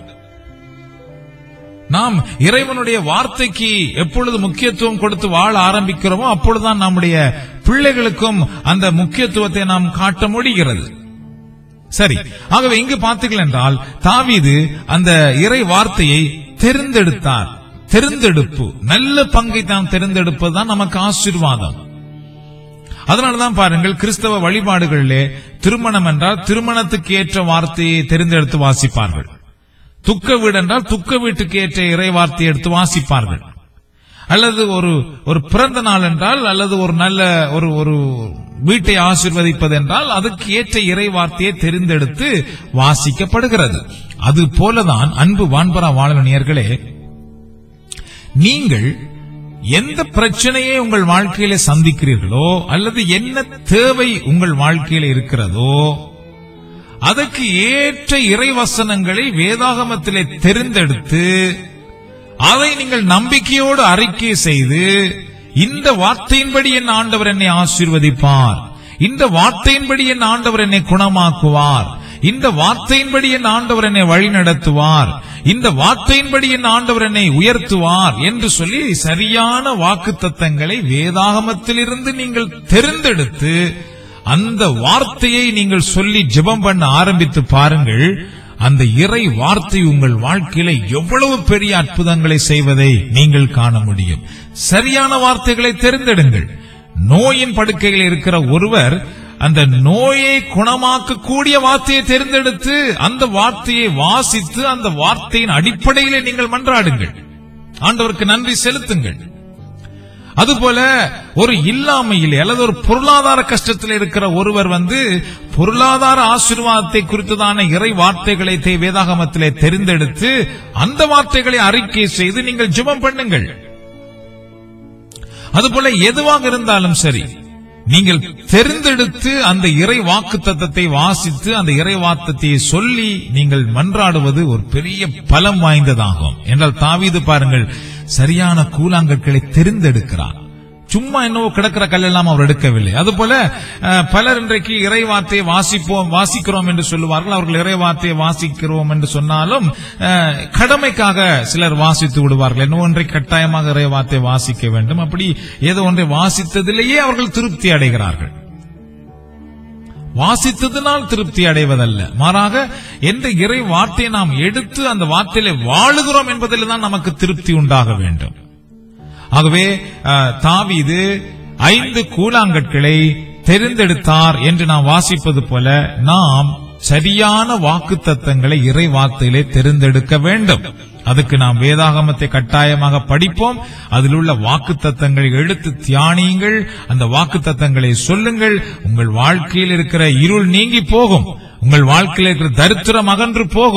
நாம் இறைவனுடைய வார்த்தைக்கு எப்பொழுது முக்கியத்துவம் கொடுத்து வாழ ஆரம்பிக்கிறோமோ அப்பொழுதுதான் நம்முடைய பிள்ளைகளுக்கும் அந்த முக்கியத்துவத்தை நாம் காட்ட முடிகிறது சரி ஆகவே இங்கு பார்த்தீர்கள் என்றால் தாவீது அந்த இறை வார்த்தையை தெரிந்தெடுத்தார் தெரிந்தெடுப்பு நல்ல பங்கை நாம் தெரிந்தெடுப்பதுதான் நமக்கு ஆசீர்வாதம் அதனாலதான் பாருங்கள் கிறிஸ்தவ வழிபாடுகளிலே திருமணம் என்றால் திருமணத்துக்கு ஏற்ற வார்த்தையை தெரிந்தெடுத்து வாசிப்பார்கள் துக்க வீடு என்றால் துக்க வீட்டுக்கு ஏற்ற இறை வார்த்தையை எடுத்து வாசிப்பார்கள் அல்லது ஒரு ஒரு பிறந்த நாள் என்றால் அல்லது ஒரு நல்ல ஒரு ஒரு வீட்டை ஆசிர்வதிப்பது என்றால் அதுக்கு ஏற்ற இறை வார்த்தையை தெரிந்தெடுத்து வாசிக்கப்படுகிறது அது போலதான் அன்பு வான்பரா வாழனியர்களே நீங்கள் எந்த பிரச்சனையை உங்கள் வாழ்க்கையில சந்திக்கிறீர்களோ அல்லது என்ன தேவை உங்கள் வாழ்க்கையில இருக்கிறதோ அதற்கு ஏற்ற இறைவசனங்களை வேதாகமத்திலே தெரிந்தெடுத்து அதை நீங்கள் நம்பிக்கையோடு அறிக்கை செய்து இந்த வார்த்தையின்படி என் ஆண்டவர் என்னை ஆசீர்வதிப்பார் இந்த வார்த்தையின்படி என் ஆண்டவர் என்னை குணமாக்குவார் இந்த வார்த்தையின்படி என் ஆண்டவர் என்னை வழிநடத்துவார் இந்த வார்த்தையின்படி என் ஆண்டவர் என்னை உயர்த்துவார் என்று சொல்லி சரியான வாக்கு தத்தங்களை வேதாகமத்திலிருந்து நீங்கள் தெரிந்தெடுத்து அந்த வார்த்தையை நீங்கள் சொல்லி ஜெபம் பண்ண ஆரம்பித்து பாருங்கள் அந்த இறை வார்த்தை உங்கள் வாழ்க்கையில எவ்வளவு பெரிய அற்புதங்களை செய்வதை நீங்கள் காண முடியும் சரியான வார்த்தைகளை தெரிந்தெடுங்கள் நோயின் படுக்கையில் இருக்கிற ஒருவர் அந்த நோயை குணமாக்கக்கூடிய வார்த்தையை தேர்ந்தெடுத்து அந்த வார்த்தையை வாசித்து அந்த வார்த்தையின் அடிப்படையிலே நீங்கள் மன்றாடுங்கள் ஆண்டவருக்கு நன்றி செலுத்துங்கள் அதுபோல ஒரு இல்லாமையில் அல்லது ஒரு பொருளாதார கஷ்டத்தில் இருக்கிற ஒருவர் வந்து பொருளாதார ஆசீர்வாதத்தை குறித்ததான இறை வார்த்தைகளை தே- வேதாகமத்திலே தெரிந்தெடுத்து அந்த வார்த்தைகளை அறிக்கை செய்து நீங்கள் ஜெபம் பண்ணுங்கள் அதுபோல எதுவாக இருந்தாலும் சரி நீங்கள் தெரிந்தெடுத்து அந்த இறை வாக்கு தத்தத்தை வாசித்து அந்த இறை வார்த்தத்தை சொல்லி நீங்கள் மன்றாடுவது ஒரு பெரிய பலம் வாய்ந்ததாகும் என்றால் தாவீது பாருங்கள் சரியான கூழாங்கற்களை தெரிந்தெடுக்கிறார் சும்மா என்னவோ கிடக்கிற கல்லெல்லாம் அவர் எடுக்கவில்லை அதுபோல அஹ், பலர் இன்றைக்கு இறை வார்த்தையை வாசிப்போம் வாசிக்கிறோம் என்று சொல்லுவார்கள் அவர்கள் இறை வார்த்தையை வாசிக்கிறோம் என்று சொன்னாலும் அஹ், கடமைக்காக சிலர் வாசித்து விடுவார்கள் என்னவோ ஒன்றை கட்டாயமாக இறை வார்த்தையை வாசிக்க வேண்டும் அப்படி ஏதோ ஒன்றை வாசித்ததிலேயே அவர்கள் திருப்தி அடைகிறார்கள் வாசித்ததினால் திருப்தி அடைவதல்ல மாறாக எந்த இறை வார்த்தையை நாம் எடுத்து அந்த வார்த்தையில வாழுகிறோம் என்பதில் தான் நமக்கு திருப்தி உண்டாக வேண்டும் ஆகவே அஹ், தாவீது ஐந்து கூழாங்கற்களை தெரிந்தெடுத்தார் என்று நாம் வாசிப்பது போல நாம் சரியான வாக்கு தத்தங்களை இறை வார்த்தையிலே தெரிந்தெடுக்க வேண்டும் அதுக்கு நாம் வேதாகமத்தை கட்டாயமாக படிப்போம் அதில் உள்ள வாக்கு தத்தங்களை எடுத்து தியானியுங்கள் அந்த வாக்கு தத்தங்களை சொல்லுங்கள் உங்கள் வாழ்க்கையில் இருக்கிற இருள் நீங்கி போகும் உங்கள் வாழ்க்கையில் இருக்கிற தரித்திரம் அகன்று போகும்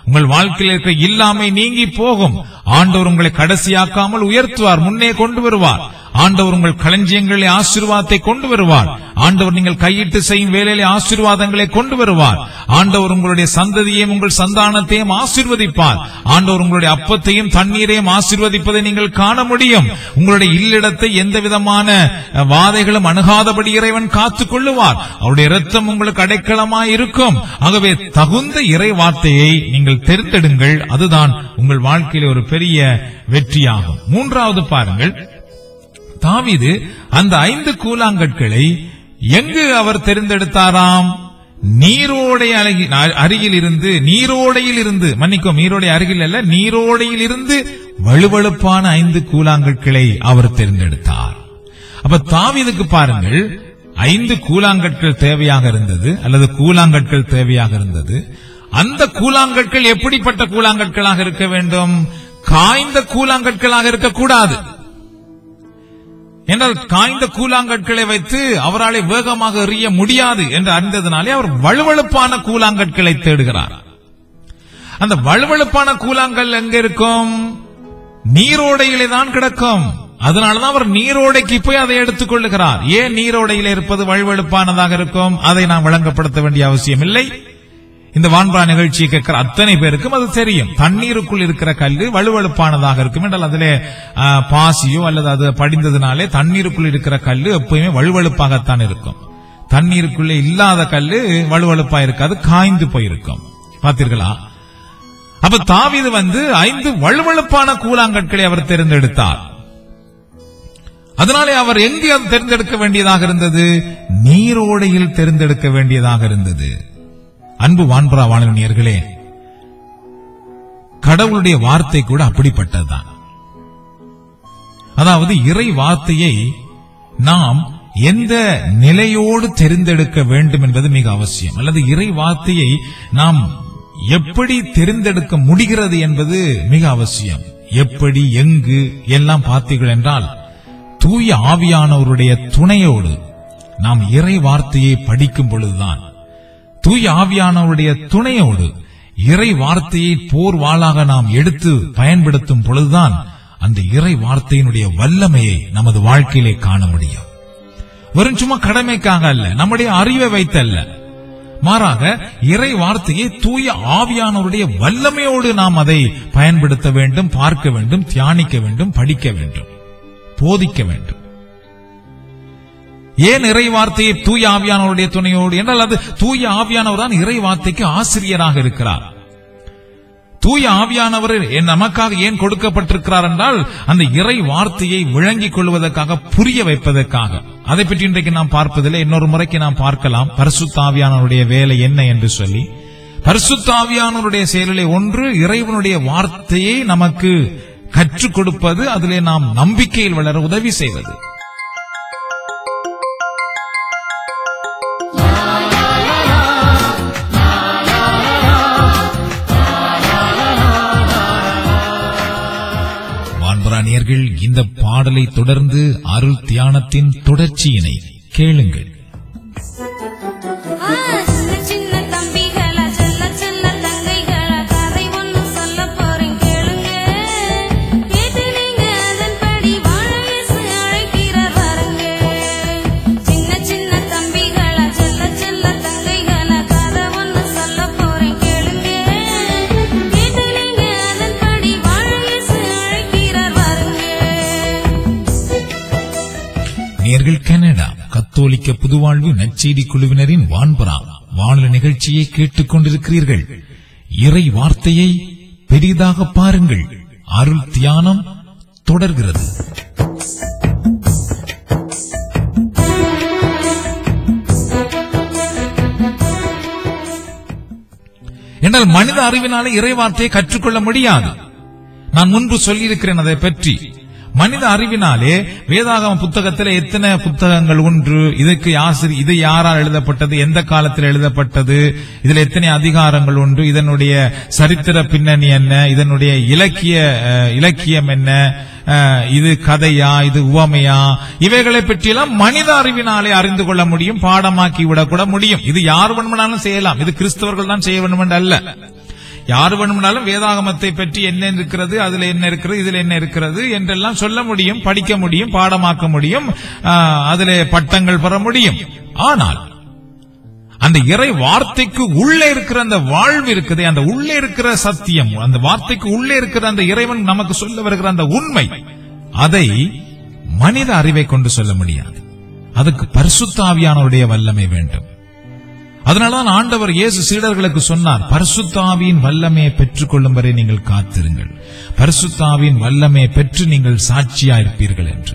உங்கள் வாழ்க்கையில் இருக்கிற இல்லாமை நீங்கி போகும் ஆண்டவர் உங்களை கடைசியாக்காமல் உயர்த்துவார் முன்னே கொண்டு வருவார் ஆண்டவர் உங்கள் களஞ்சியங்களிலே ஆசீர்வாதத்தை கொண்டு வருவார் ஆண்டவர் நீங்கள் கையிட்டு செய்யும் வேலையிலே ஆசீர்வாதங்களை கொண்டு வருவார் ஆண்டவர் உங்களுடைய சந்ததியையும் உங்கள் சந்தானத்தையும் ஆசீர்வதிப்பார் ஆண்டவர் உங்களுடைய அப்பத்தையும் தண்ணீரையும் ஆசீர்வதிப்பதை நீங்கள் காண முடியும் உங்களுடைய இல்லிடத்தை எந்த விதமான அஹ், வாதைகளும் அணுகாதபடி இறைவன் காத்துக் கொள்ளுவார் அவருடைய இரத்தம் உங்களுக்கு அடைக்கலமாய் இருக்கும் ஆகவே தகுந்த இறை வார்த்தையை நீங்கள் தெரிந்தெடுங்கள் அதுதான் உங்கள் வாழ்க்கையில ஒரு பெரிய வெற்றியாகும் மூன்றாவது பாருங்கள் தாவீது அந்த ஐந்து கூழாங்கற்களை எங்கு அவர் தெரிந்தெடுத்தாராம் நீரோடை அருகி- அருகில் இருந்து நீரோடையில் இருந்து மன்னிக்கும் நீரோடை அருகில் அல்ல நீரோடையில் இருந்து வலுவழுப்பான ஐந்து கூழாங்கற்களை அவர் தெரிந்தெடுத்தார் அப்ப தாவீதுக்கு பாருங்கள் ஐந்து கூழாங்கற்கள் தேவையாக இருந்தது அல்லது கூழாங்கற்கள் தேவையாக இருந்தது அந்த கூழாங்கற்கள் எப்படிப்பட்ட கூழாங்கற்களாக இருக்க வேண்டும் காய்ந்த கூழாங்கற்களாக இருக்கக்கூடாது என்றால் காய்ந்த கூழாங்கற்களை வைத்து அவராலே வேகமாக எறிய முடியாது என்று அறிந்ததினாலே அவர் வலுவழுப்பான கூழாங்கற்களை தேடுகிறார் அந்த வலுவழுப்பான கூழாங்கல் எங்க இருக்கும் நீரோடையிலே தான் கிடக்கும் அதனாலதான் அவர் நீரோடைக்கு போய் அதை எடுத்துக் கொள்ளுகிறார் ஏன் நீரோடையிலே இருப்பது வலுவழுப்பானதாக இருக்கும் அதை நாம் விளங்கப்படுத்த வேண்டிய அவசியம் இல்லை இந்த வான்பா நிகழ்ச்சியை கேட்கிற அத்தனை பேருக்கும் அது தெரியும் தண்ணீருக்குள் இருக்கிற கல்லு வலுவழுப்பானதாக இருக்கும் என்றால் அதிலே ஆ, பாசியோ அல்லது அது படிந்ததுனாலே தண்ணீருக்குள் இருக்கிற கல்லு எப்பயுமே வலுவழுப்பாகத்தான் இருக்கும் தண்ணீருக்குள்ளே இல்லாத கல்லு வலுவழுப்பா இருக்காது காய்ந்து போயிருக்கும் பார்த்தீர்களா அப்ப தாவீது வந்து ஐந்து வலுவழுப்பான கூழாங்கற்களை அவர் தேர்ந்தெடுத்தார் அதனாலே அவர் எங்கே அது தேர்ந்தெடுக்க வேண்டியதாக இருந்தது நீரோடையில் தேர்ந்தெடுக்க வேண்டியதாக இருந்தது அன்பு வான்புறா வானவனியர்களே கடவுளுடைய வார்த்தை கூட அப்படிப்பட்டதுதான் அதாவது இறை வார்த்தையை நாம் எந்த நிலையோடு தெரிந்தெடுக்க வேண்டும் என்பது மிக அவசியம் அல்லது இறை வார்த்தையை நாம் எப்படி தெரிந்தெடுக்க முடிகிறது என்பது மிக அவசியம் எப்படி எங்கு எல்லாம் பார்த்தீர்கள் என்றால் தூய ஆவியானவருடைய துணையோடு நாம் இறை வார்த்தையை படிக்கும் பொழுதுதான் தூய ஆவியானவருடைய துணையோடு இறை வார்த்தையை போர் வாளாக நாம் எடுத்து பயன்படுத்தும் பொழுதுதான் அந்த இறை வார்த்தையினுடைய வல்லமையை நமது வாழ்க்கையிலே காண முடியும் வெறும் சும்மா கடமைக்காக அல்ல நம்முடைய அறிவை வைத்தல்ல மாறாக இறை வார்த்தையை தூய ஆவியானவருடைய வல்லமையோடு நாம் அதை பயன்படுத்த வேண்டும் பார்க்க வேண்டும் தியானிக்க வேண்டும் படிக்க வேண்டும் போதிக்க வேண்டும் ஏன் இறை வார்த்தையை தூய ஆவியானவருடைய துணையோடு என்றால் அது தூய ஆவியானவர் தான் இறை வார்த்தைக்கு ஆசிரியராக இருக்கிறார் தூய ஆவியானவர் என் நமக்காக ஏன் கொடுக்கப்பட்டிருக்கிறார் என்றால் அந்த இறை வார்த்தையை விளங்கிக் கொள்வதற்காக புரிய வைப்பதற்காக அதை பற்றி இன்றைக்கு நாம் பார்ப்பதில்லை இன்னொரு முறைக்கு நாம் பார்க்கலாம் பரிசுத்த ஆவியானவருடைய வேலை என்ன என்று சொல்லி பரிசுத்த ஆவியானவருடைய செயலிலே ஒன்று இறைவனுடைய வார்த்தையை நமக்கு கற்றுக் கொடுப்பது அதிலே நாம் நம்பிக்கையில் வளர உதவி செய்வது வான்பராணியர்கள் இந்த பாடலை தொடர்ந்து அருள் தியானத்தின் தொடர்ச்சியினை கேளுங்கள் ஆ, சின்ன சின்ன தம்பிகளா செல்ல செல்ல தங்கைகளா கதை ஒண்ணு சொல்ல போறேன் கேளுங்க கேட்டு நீங்க அதன்படி வாழ இயேசு அழைக்கிறார் வாருங்க சின்ன சின்ன தம்பிகளா செல்ல செல்ல தங்கைகளா கதை ஒண்ணு சொல்ல போறேன் கேளுங்க கேட்டு நீங்க அதன்படி வாழ இயேசு அழைக்கிறார் வாருங்க நேர்கள் கனடா கத்தோலிக்க புதுவாழ்வு நற்செய்தி குழுவினரின் வான்பரா வானொலி நிகழ்ச்சியை கேட்டுக் கொண்டிருக்கிறீர்கள் இறை வார்த்தையை பெரிதாக பாருங்கள் அருள் தியானம் தொடர்கிறது என்றால் மனித அறிவினாலே இறை வார்த்தையை கற்றுக்கொள்ள முடியாது நான் முன்பு சொல்லியிருக்கிறேன் அதை பற்றி மனித அறிவினாலே வேதாகம புத்தகத்தில் எத்தனை புத்தகங்கள் உண்டு இதுக்கு ஆசிரி இது யாரால் எழுதப்பட்டது எந்த காலத்தில் எழுதப்பட்டது இதுல எத்தனை அதிகாரங்கள் உண்டு இதனுடைய சரித்திர பின்னணி என்ன இதனுடைய இலக்கிய அஹ், இலக்கியம் என்ன அஹ், இது கதையா இது உவமையா இவைகளை பற்றியெல்லாம் மனித அறிவினாலே அறிந்து கொள்ள முடியும் பாடமாக்கி விடக்கூட முடியும் இது யார் வேணுமானாலும் செய்யலாம் இது கிறிஸ்தவர்கள் தான் செய்ய வேண்டும் என்று அல்ல யார் வேணும்னாலும் வேதாகமத்தை பற்றி என்ன இருக்கிறது அதுல என்ன இருக்கிறது இதுல என்ன இருக்கிறது என்றெல்லாம் சொல்ல முடியும் படிக்க முடியும் பாடமாக்க முடியும் ஆ, அதிலே பட்டங்கள் பெற முடியும் ஆனால் அந்த இறை வார்த்தைக்கு உள்ளே இருக்கிற அந்த வாழ்வு இருக்குதே அந்த உள்ளே இருக்கிற சத்தியம் அந்த வார்த்தைக்கு உள்ளே இருக்கிற அந்த இறைவன் நமக்கு சொல்ல வருகிற அந்த உண்மை அதை மனித அறிவை கொண்டு சொல்ல முடியாது அதுக்கு பரிசுத்தாவியானவருடைய வல்லமை வேண்டும் அதனாலதான் ஆண்டவர் இயேசு சீடர்களுக்கு சொன்னார் பரிசுத்தாவியின் வல்லமையை பெற்றுக்கொள்ளும் வரை நீங்கள் காத்திருங்கள் பரிசுத்தாவியின் வல்லமையை பெற்று நீங்கள் சாட்சியா இருப்பீர்கள் என்று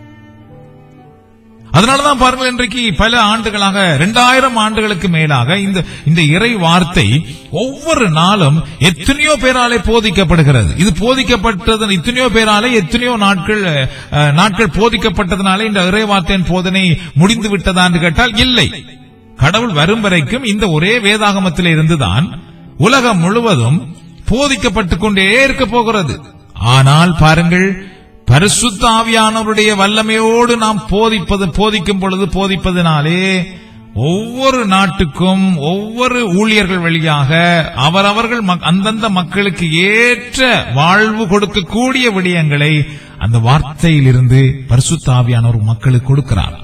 அதனாலதான் பாருங்கள் இன்றைக்கு பல ஆண்டுகளாக இரண்டாயிரம் ஆண்டுகளுக்கு மேலாக இந்த இந்த இறை வார்த்தை ஒவ்வொரு நாளும் எத்தனையோ பேராலே போதிக்கப்படுகிறது இது போதிக்கப்பட்டது எத்தனையோ பேராலே எத்தனையோ நாட்கள் அஹ், நாட்கள் போதிக்கப்பட்டதுனாலே இந்த இறை வார்த்தையின் போதனை முடிந்து விட்டதா என்று கேட்டால் இல்லை கடவுள் வரும் வரைக்கும் இந்த ஒரே வேதாகமத்திலே இருந்துதான் உலகம் முழுவதும் போதிக்கப்பட்டுக் கொண்டே இருக்க போகிறது ஆனால் பாருங்கள் பரிசுத்த ஆவியானவருடைய வல்லமையோடு நாம் போதிப்பது போதிக்கும் பொழுது போதிப்பதனாலே ஒவ்வொரு நாட்டுக்கும் ஒவ்வொரு ஊழியர்கள் வழியாக அவரவர்கள் மக்- அந்தந்த மக்களுக்கு ஏற்ற வாழ்வு கொடுக்கக்கூடிய விடயங்களை அந்த வார்த்தையிலிருந்து பரிசுத்த ஆவியானவர் மக்களுக்கு கொடுக்கிறார்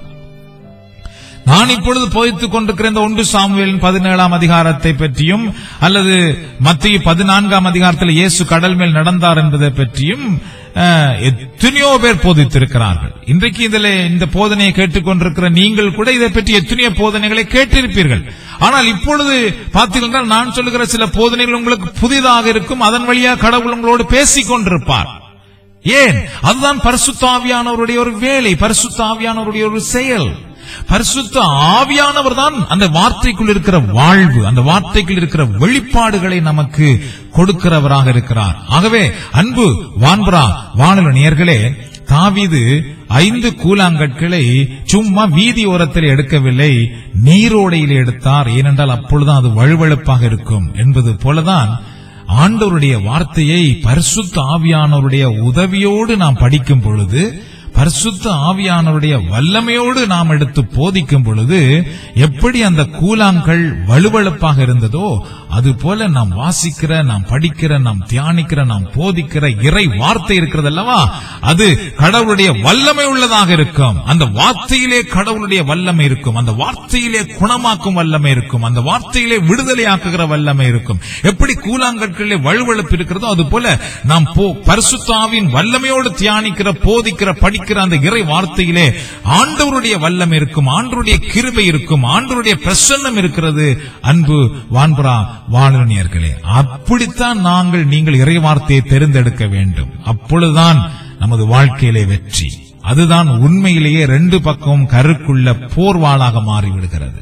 நான் இப்பொழுது போதித்துக் கொண்டிருக்கிற இந்த ஒன்று சாமுவேலின் பதினேழாம் அதிகாரத்தை பற்றியும் அல்லது மத்திய பதினான்காம் அதிகாரத்தில் இயேசு கடல் மேல் நடந்தார் என்பதை பற்றியும் அஹ், எத்தனையோ பேர் போதித்திருக்கிறார்கள் இன்றைக்கு இதில் இந்த போதனையை கேட்டுக்கொண்டிருக்கிற நீங்கள் கூட இதை பற்றி எத்தனையோ போதனைகளை கேட்டிருப்பீர்கள் ஆனால் இப்பொழுது பார்த்தீர்கள் நான் சொல்லுகிற சில போதனைகள் உங்களுக்கு புதிதாக இருக்கும் அதன் வழியாக கடவுள் உங்களோடு பேசிக் கொண்டிருப்பார் ஏன் அதுதான் பரிசுத்த ஆவியானவருடைய ஒரு வேலை பரிசுத்த ஆவியானவருடைய ஒரு செயல் பரிசுத்த ஆவியானவர் தான் அந்த வார்த்தைக்குள் இருக்கிற வாழ்வு அந்த வார்த்தைக்குள் இருக்கிற வெளிப்பாடுகளை நமக்கு கொடுக்கிறவராக இருக்கிறார் ஆகவே அன்பு வான்பரா வானொலி நேயர்களே தாவீது ஐந்து கூழாங்கற்களை சும்மா வீதி ஓரத்தில் எடுக்கவில்லை நீரோடையில் எடுத்தார் ஏனென்றால் அப்பொழுதுதான் அது வழுவழுப்பாக இருக்கும் என்பது போலதான் ஆண்டவருடைய வார்த்தையை பரிசுத்த ஆவியானவருடைய உதவியோடு நாம் படிக்கும் பொழுது பரிசுத்த ஆவியானவருடைய வல்லமையோடு நாம் எடுத்து போதிக்கும் பொழுது எப்படி அந்த கூழாங்கள் வலுவழுப்பாக இருந்ததோ அது போல நாம் வாசிக்கிற நாம் படிக்கிற நாம் தியானிக்கிற நாம் போதிக்கிற இறை வார்த்தை இருக்கிறது அல்லவா அது கடவுளுடைய வல்லமை உள்ளதாக இருக்கும் அந்த வார்த்தையிலே கடவுளுடைய வல்லமை இருக்கும் அந்த வார்த்தையிலே குணமாக்கும் வல்லமை இருக்கும் அந்த வார்த்தையிலே விடுதலையாக்குகிற வல்லமை இருக்கும் எப்படி கூழாங்கற்களிலே வலுவழுப்பு இருக்கிறதோ அது போல நாம் போ- பரிசுத்தாவின் வல்லமையோடு தியானிக்கிற போதிக்கிற படிக்கிற அந்த இறை வார்த்தையிலே ஆண்டவருடைய வல்லமை இருக்கும் ஆண்டவருடைய கிருபை இருக்கும் ஆண்டவருடைய பிரசன்னம் இருக்கிறது அன்பு வான்பரா வானொலியர்களே அப்படித்தான் நாங்கள் நீங்கள் இறை வார்த்தையை தேர்ந்தெடுக்க வேண்டும் அப்பொழுதுதான் நமது வாழ்க்கையிலே வெற்றி அதுதான் உண்மையிலேயே ரெண்டு பக்கமும் கருக்குள்ள போர்வாளாக மாறிவிடுகிறது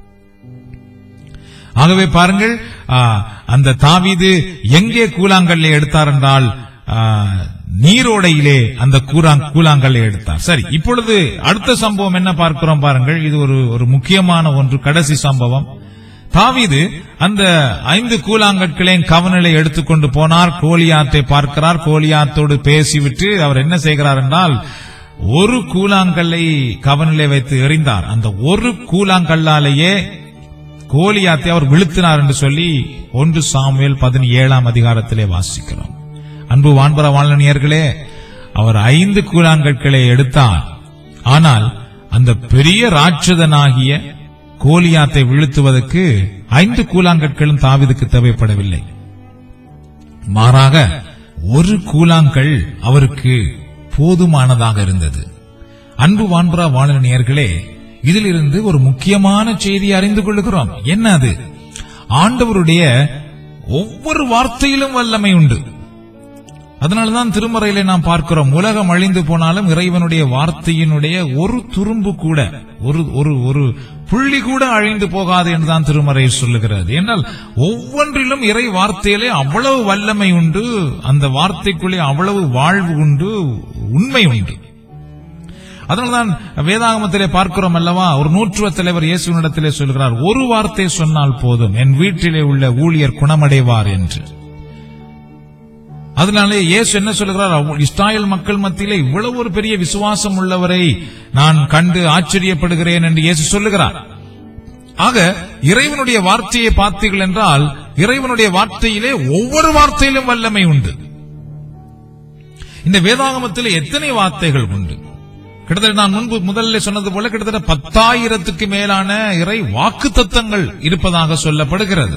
ஆகவே பாருங்கள் ஆ, அந்த தாவீது எங்கே கூழாங்கல்லை எடுத்தார் என்றால் ஆ, நீரோடையிலே அந்த கூறாங் கூழாங்கல்லை எடுத்தார் சரி இப்பொழுது அடுத்த சம்பவம் என்ன பார்க்கிறோம் பாருங்கள் இது ஒரு ஒரு முக்கியமான ஒன்று கடைசி சம்பவம் தாவீது அந்த ஐந்து கூழாங்கற்களையும் கவனிலை எடுத்துக்கொண்டு போனார் கோலியாத்தை பார்க்கிறார் கோலியாத்தோடு பேசிவிட்டு அவர் என்ன செய்கிறார் என்றால் ஒரு கூழாங்கல்லை கவனிலை வைத்து எறிந்தார் அந்த ஒரு கூழாங்கல்லாலேயே கோலியாத்தை அவர் விழுத்தினார் என்று சொல்லி ஒன்று சாமுவேல் பதினேழாம் அதிகாரத்திலே வாசிக்கிறோம் அன்பு வான்பர வாழனியர்களே அவர் ஐந்து கூழாங்கற்களை எடுத்தார் ஆனால் அந்த பெரிய ராட்சதனாகிய கோலியாத்தை வீழ்த்துவதற்கு ஐந்து கூழாங்கற்களும் தாவீதுக்கு தேவைப்படவில்லை மாறாக ஒரு கூழாங்கல் அவருக்கு போதுமானதாக இருந்தது அன்பு வான்பரா வாழனியர்களே இதிலிருந்து ஒரு முக்கியமான செய்தியை அறிந்து கொள்ளுகிறோம் என்ன அது ஆண்டவருடைய ஒவ்வொரு வார்த்தையிலும் வல்லமை உண்டு அதனாலதான் திருமறையிலே நாம் பார்க்கிறோம் உலகம் அழிந்து போனாலும் இறைவனுடைய வார்த்தையினுடைய ஒரு துரும்பு கூட ஒரு ஒரு ஒரு புள்ளி கூட அழிந்து போகாது என்றுதான் திருமறை சொல்லுகிறது என்றால் ஒவ்வொன்றிலும் இறை வார்த்தையிலே அவ்வளவு வல்லமை உண்டு அந்த வார்த்தைக்குள்ளே அவ்வளவு வாழ்வு உண்டு உண்மை உண்டு அதனால்தான் வேதாகமத்திலே பார்க்கிறோம் அல்லவா ஒரு நூற்றுவ தலைவர் இயேசுவினிடத்திலே சொல்கிறார் ஒரு வார்த்தை சொன்னால் போதும் என் வீட்டிலே உள்ள ஊழியர் குணமடைவார் என்று அதனாலே இயேசு என்ன சொல்கிறார் அவ்- இஸ்ராயேல் மக்கள் மத்தியிலே இவ்வளவு ஒரு பெரிய விசுவாசம் உள்ளவரை நான் கண்டு ஆச்சரியப்படுகிறேன் என்று இயேசு சொல்லுகிறார் ஆக இறைவனுடைய வார்த்தையை பார்த்தீர்கள் என்றால் இறைவனுடைய வார்த்தையிலே ஒவ்வொரு வார்த்தையிலும் வல்லமை உண்டு இந்த வேதாகமத்தில் எத்தனை வார்த்தைகள் உண்டு கிட்டத்தட்ட நான் முன்பு முதல்ல சொன்னது போல கிட்டத்தட்ட பத்தாயிரத்துக்கு மேலான இறை வாக்கு தத்தங்கள் இருப்பதாக சொல்லப்படுகிறது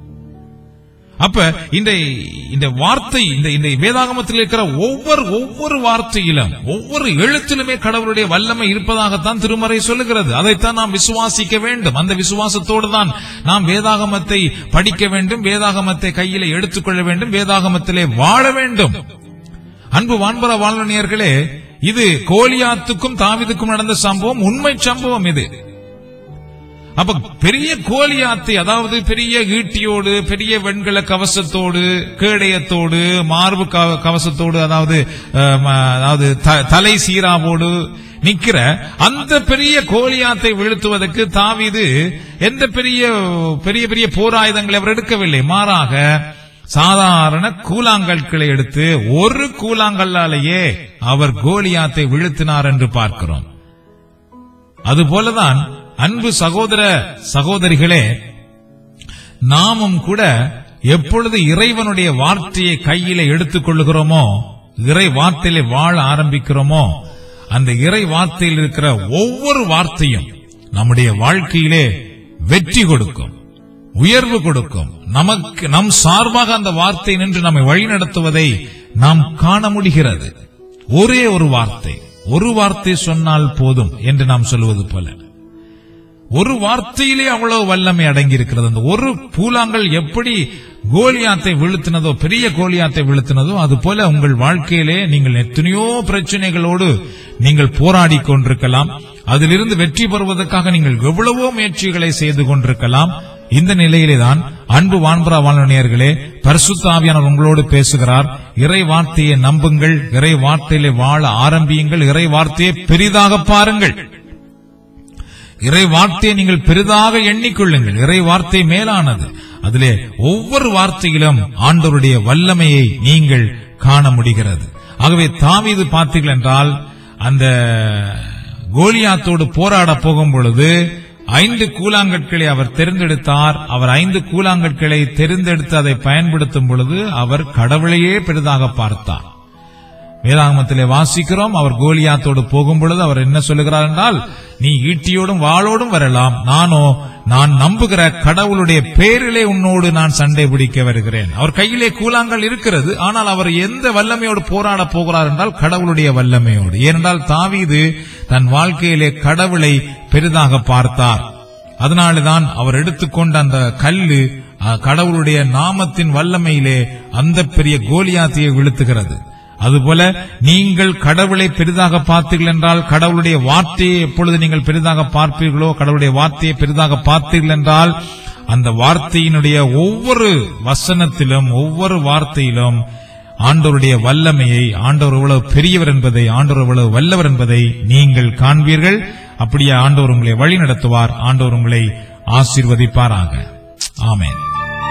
அப்ப இந்த இந்த வார்த்தை இந்த இந்த வேதாகமத்தில் இருக்கிற ஒவ்வொரு ஒவ்வொரு வார்த்தையிலும் ஒவ்வொரு எழுத்திலுமே கடவுளுடைய வல்லமை இருப்பதாகத்தான் திருமறை சொல்லுகிறது அதைத்தான் நாம் விசுவாசிக்க வேண்டும் அந்த விசுவாசத்தோடு தான் நாம் வேதாகமத்தை படிக்க வேண்டும் வேதாகமத்தை கையில எடுத்துக்கொள்ள வேண்டும் வேதாகமத்திலே வாழ வேண்டும் அன்பு வான்பர வாழ்வனியர்களே இது கோலியாத்துக்கும் தாவிதுக்கும் நடந்த சம்பவம் உண்மை சம்பவம் இது அப்ப பெரிய கோலியாத்தை அதாவது பெரிய ஈட்டியோடு பெரிய வெண்கல கவசத்தோடு கேடயத்தோடு மார்பு கவ- கவசத்தோடு அதாவது அஹ், ம- அதாவது த- தலை சீராவோடு நிக்கிற அந்த பெரிய கோலியாத்தை வீழ்த்துவதற்கு தாவீது எந்த பெரிய பெரிய பெரிய போராயுதங்களை அவர் எடுக்கவில்லை மாறாக சாதாரண கூழாங்கற்களை எடுத்து ஒரு கூழாங்கல்லாலேயே அவர் கோலியாத்தை வீழ்த்தினார் என்று பார்க்கிறோம் அதுபோலதான் அன்பு சகோதர சகோதரிகளே நாமும் கூட எப்பொழுது இறைவனுடைய வார்த்தையை கையில எடுத்துக் கொள்ளுகிறோமோ இறை வார்த்தையில வாழ ஆரம்பிக்கிறோமோ அந்த இறை வார்த்தையில் இருக்கிற ஒவ்வொரு வார்த்தையும் நம்முடைய வாழ்க்கையிலே வெற்றி கொடுக்கும் உயர்வு கொடுக்கும் நமக்கு நம் சார்பாக அந்த வார்த்தை நின்று நம்மை வழிநடத்துவதை நாம் காண முடிகிறது ஒரே ஒரு வார்த்தை ஒரு வார்த்தை சொன்னால் போதும் என்று நாம் சொல்வது போல ஒரு வார்த்தையிலே அவ்வளவு வல்லமை அடங்கி இருக்கிறது அந்த ஒரு பூலாங்கல் எப்படி கோலியாத்தை வீழ்த்தினதோ பெரிய கோலியாத்தை வீழ்த்தினதோ அது போல உங்கள் வாழ்க்கையிலே நீங்கள் எத்தனையோ பிரச்சனைகளோடு நீங்கள் போராடி கொண்டிருக்கலாம் அதிலிருந்து வெற்றி பெறுவதற்காக நீங்கள் எவ்வளவோ முயற்சிகளை செய்து கொண்டிருக்கலாம் இந்த நிலையிலே தான் அன்பு வான்பரா வாழ்நேயர்களே பரிசுத்தாவியானவர் உங்களோடு பேசுகிறார் இறை வார்த்தையை நம்புங்கள் இறை வார்த்தையிலே வாழ ஆரம்பியுங்கள் இறை வார்த்தையை பெரிதாக பாருங்கள் இறை வார்த்தையை நீங்கள் பெரிதாக எண்ணிக்கொள்ளுங்கள் இறை வார்த்தை மேலானது அதிலே ஒவ்வொரு வார்த்தையிலும் ஆண்டவருடைய வல்லமையை நீங்கள் காண முடிகிறது ஆகவே தாவீது பார்த்தீர்கள் என்றால் அந்த கோலியாத்தோடு போராட போகும் பொழுது ஐந்து கூழாங்கற்களை அவர் தெரிந்தெடுத்தார் அவர் ஐந்து கூழாங்கற்களை தெரிந்தெடுத்து அதை பயன்படுத்தும் பொழுது அவர் கடவுளையே பெரிதாக பார்த்தார் வேதாகமத்திலே வாசிக்கிறோம் அவர் கோலியாத்தோடு போகும் பொழுது அவர் என்ன சொல்லுகிறார் என்றால் நீ ஈட்டியோடும் வாளோடும் வரலாம் நானோ நான் நம்புகிற கடவுளுடைய பேரிலே உன்னோடு நான் சண்டை பிடிக்க வருகிறேன் அவர் கையிலே கூழாங்கல் இருக்கிறது ஆனால் அவர் எந்த வல்லமையோடு போராட போகிறார் என்றால் கடவுளுடைய வல்லமையோடு ஏனென்றால் தாவீது தன் வாழ்க்கையிலே கடவுளை பெரிதாக பார்த்தார் அதனால்தான் அவர் எடுத்துக்கொண்ட அந்த கல்லு அஹ், கடவுளுடைய நாமத்தின் வல்லமையிலே அந்த பெரிய கோலியாத்தியை விழுத்துகிறது அதுபோல நீங்கள் கடவுளை பெரிதாக பார்த்தீர்கள் என்றால் கடவுளுடைய வார்த்தையை எப்பொழுது நீங்கள் பெரிதாக பார்ப்பீர்களோ கடவுளுடைய வார்த்தையை பெரிதாக பார்த்தீர்கள் என்றால் அந்த வார்த்தையினுடைய ஒவ்வொரு வசனத்திலும் ஒவ்வொரு வார்த்தையிலும் ஆண்டவருடைய வல்லமையை ஆண்டவர் எவ்வளவு பெரியவர் என்பதை ஆண்டவர் எவ்வளவு வல்லவர் என்பதை நீங்கள் காண்பீர்கள் அப்படியே ஆண்டவர் உங்களை வழி நடத்துவார் ஆண்டவர் உங்களை ஆசீர்வதிப்பாராக ஆமென்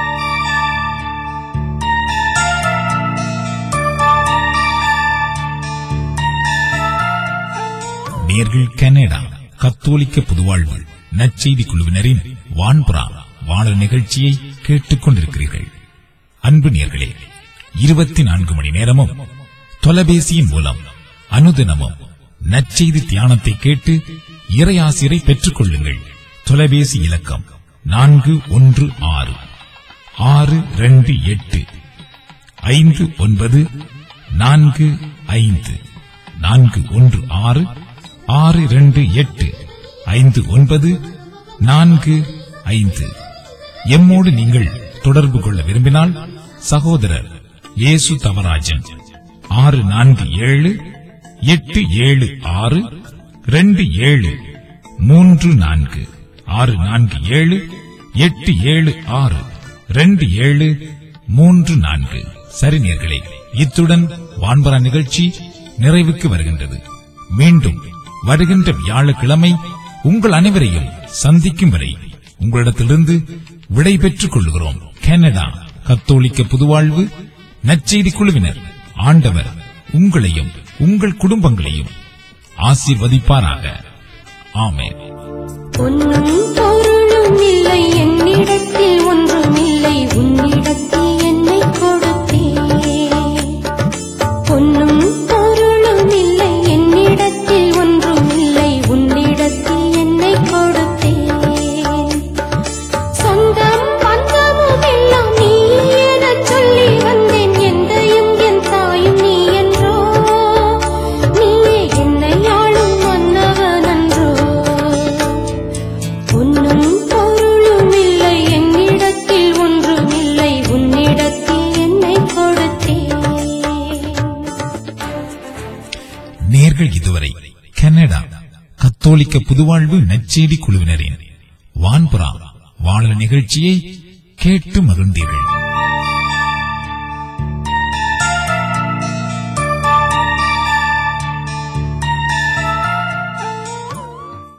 நேர்கள் கனடா கத்தோலிக்க புதுவாழ்வு நற்செய்தி குழுவினரின் வான்புறா வானொலி நிகழ்ச்சியை கேட்டுக் கொண்டிருக்கிறீர்கள் அன்பு நேர்களே இருபத்தி நான்கு மணி நேரமும் தொலைபேசியின் மூலம் அனுதினமும் நற்செய்தி தியானத்தை கேட்டு இறையாசிரை பெற்றுக் கொள்ளுங்கள் தொலைபேசி இலக்கம் நான்கு ஒன்று ஆறு ஆறு ரெண்டு எட்டு ஐந்து ஒன்பது நான்கு ஐந்து நான்கு ஒன்று ஆறு ஆறு இரண்டு எட்டு ஐந்து ஒன்பது நான்கு ஐந்து எம்மோடு நீங்கள் தொடர்பு கொள்ள விரும்பினால் சகோதரர் இயேசு தவராஜன் ஆறு நான்கு ஏழு எட்டு ஏழு ஆறு ரெண்டு ஏழு மூன்று நான்கு ஆறு நான்கு ஏழு எட்டு ஏழு ஆறு ரெண்டு ஏழு மூன்று நான்கு சரி நேர்களே இத்துடன் வான்பரா நிகழ்ச்சி நிறைவுக்கு வருகின்றது மீண்டும் வருகின்ற வியாழக்கிழமை உங்கள் அனைவரையும் சந்திக்கும் வரை உங்களிடத்திலிருந்து விடை பெற்றுக் கொள்கிறோம் கனடா கத்தோலிக்க புதுவாழ்வு நற்செய்தி குழுவினர் ஆண்டவர் உங்களையும் உங்கள் குடும்பங்களையும் ஆசீர்வதிப்பாராக ஆமென் பொன்னும் பொருளும் பொருளும் இல்லை என்னிடத்தில் ஒன்றும் இல்லை உன்னிடத்தில் என்னை கொடுத்தேன் பொன்னும் பொருளும் இல்லை என்னிடத்தில் ஒன்றும் இல்லை உன்னிடத்தில் என்னை கொடுத்தேன் சொந்தம் பந்தமும் எல்லாம் நீ எனச் சொல்லி வந்தேன் எந்தையும் என் தாயும் நீ என்றோ நீயே என்னை ஆளும் மன்னவன் அன்றோ பொன்னும் பொருளும் இல்லை என்னிடத்தில் ஒன்றும் இல்லை உன்னிடத்தில் என்னை கொடுத்தேன் நேர்கள் இதுவரை கனடா கத்தோலிக்க புதுவாழ்வு நற்செய்தி குழுவினரின் வான்புறா வாழல் நிகழ்ச்சியை கேட்டு மகிழ்ந்தீர்கள்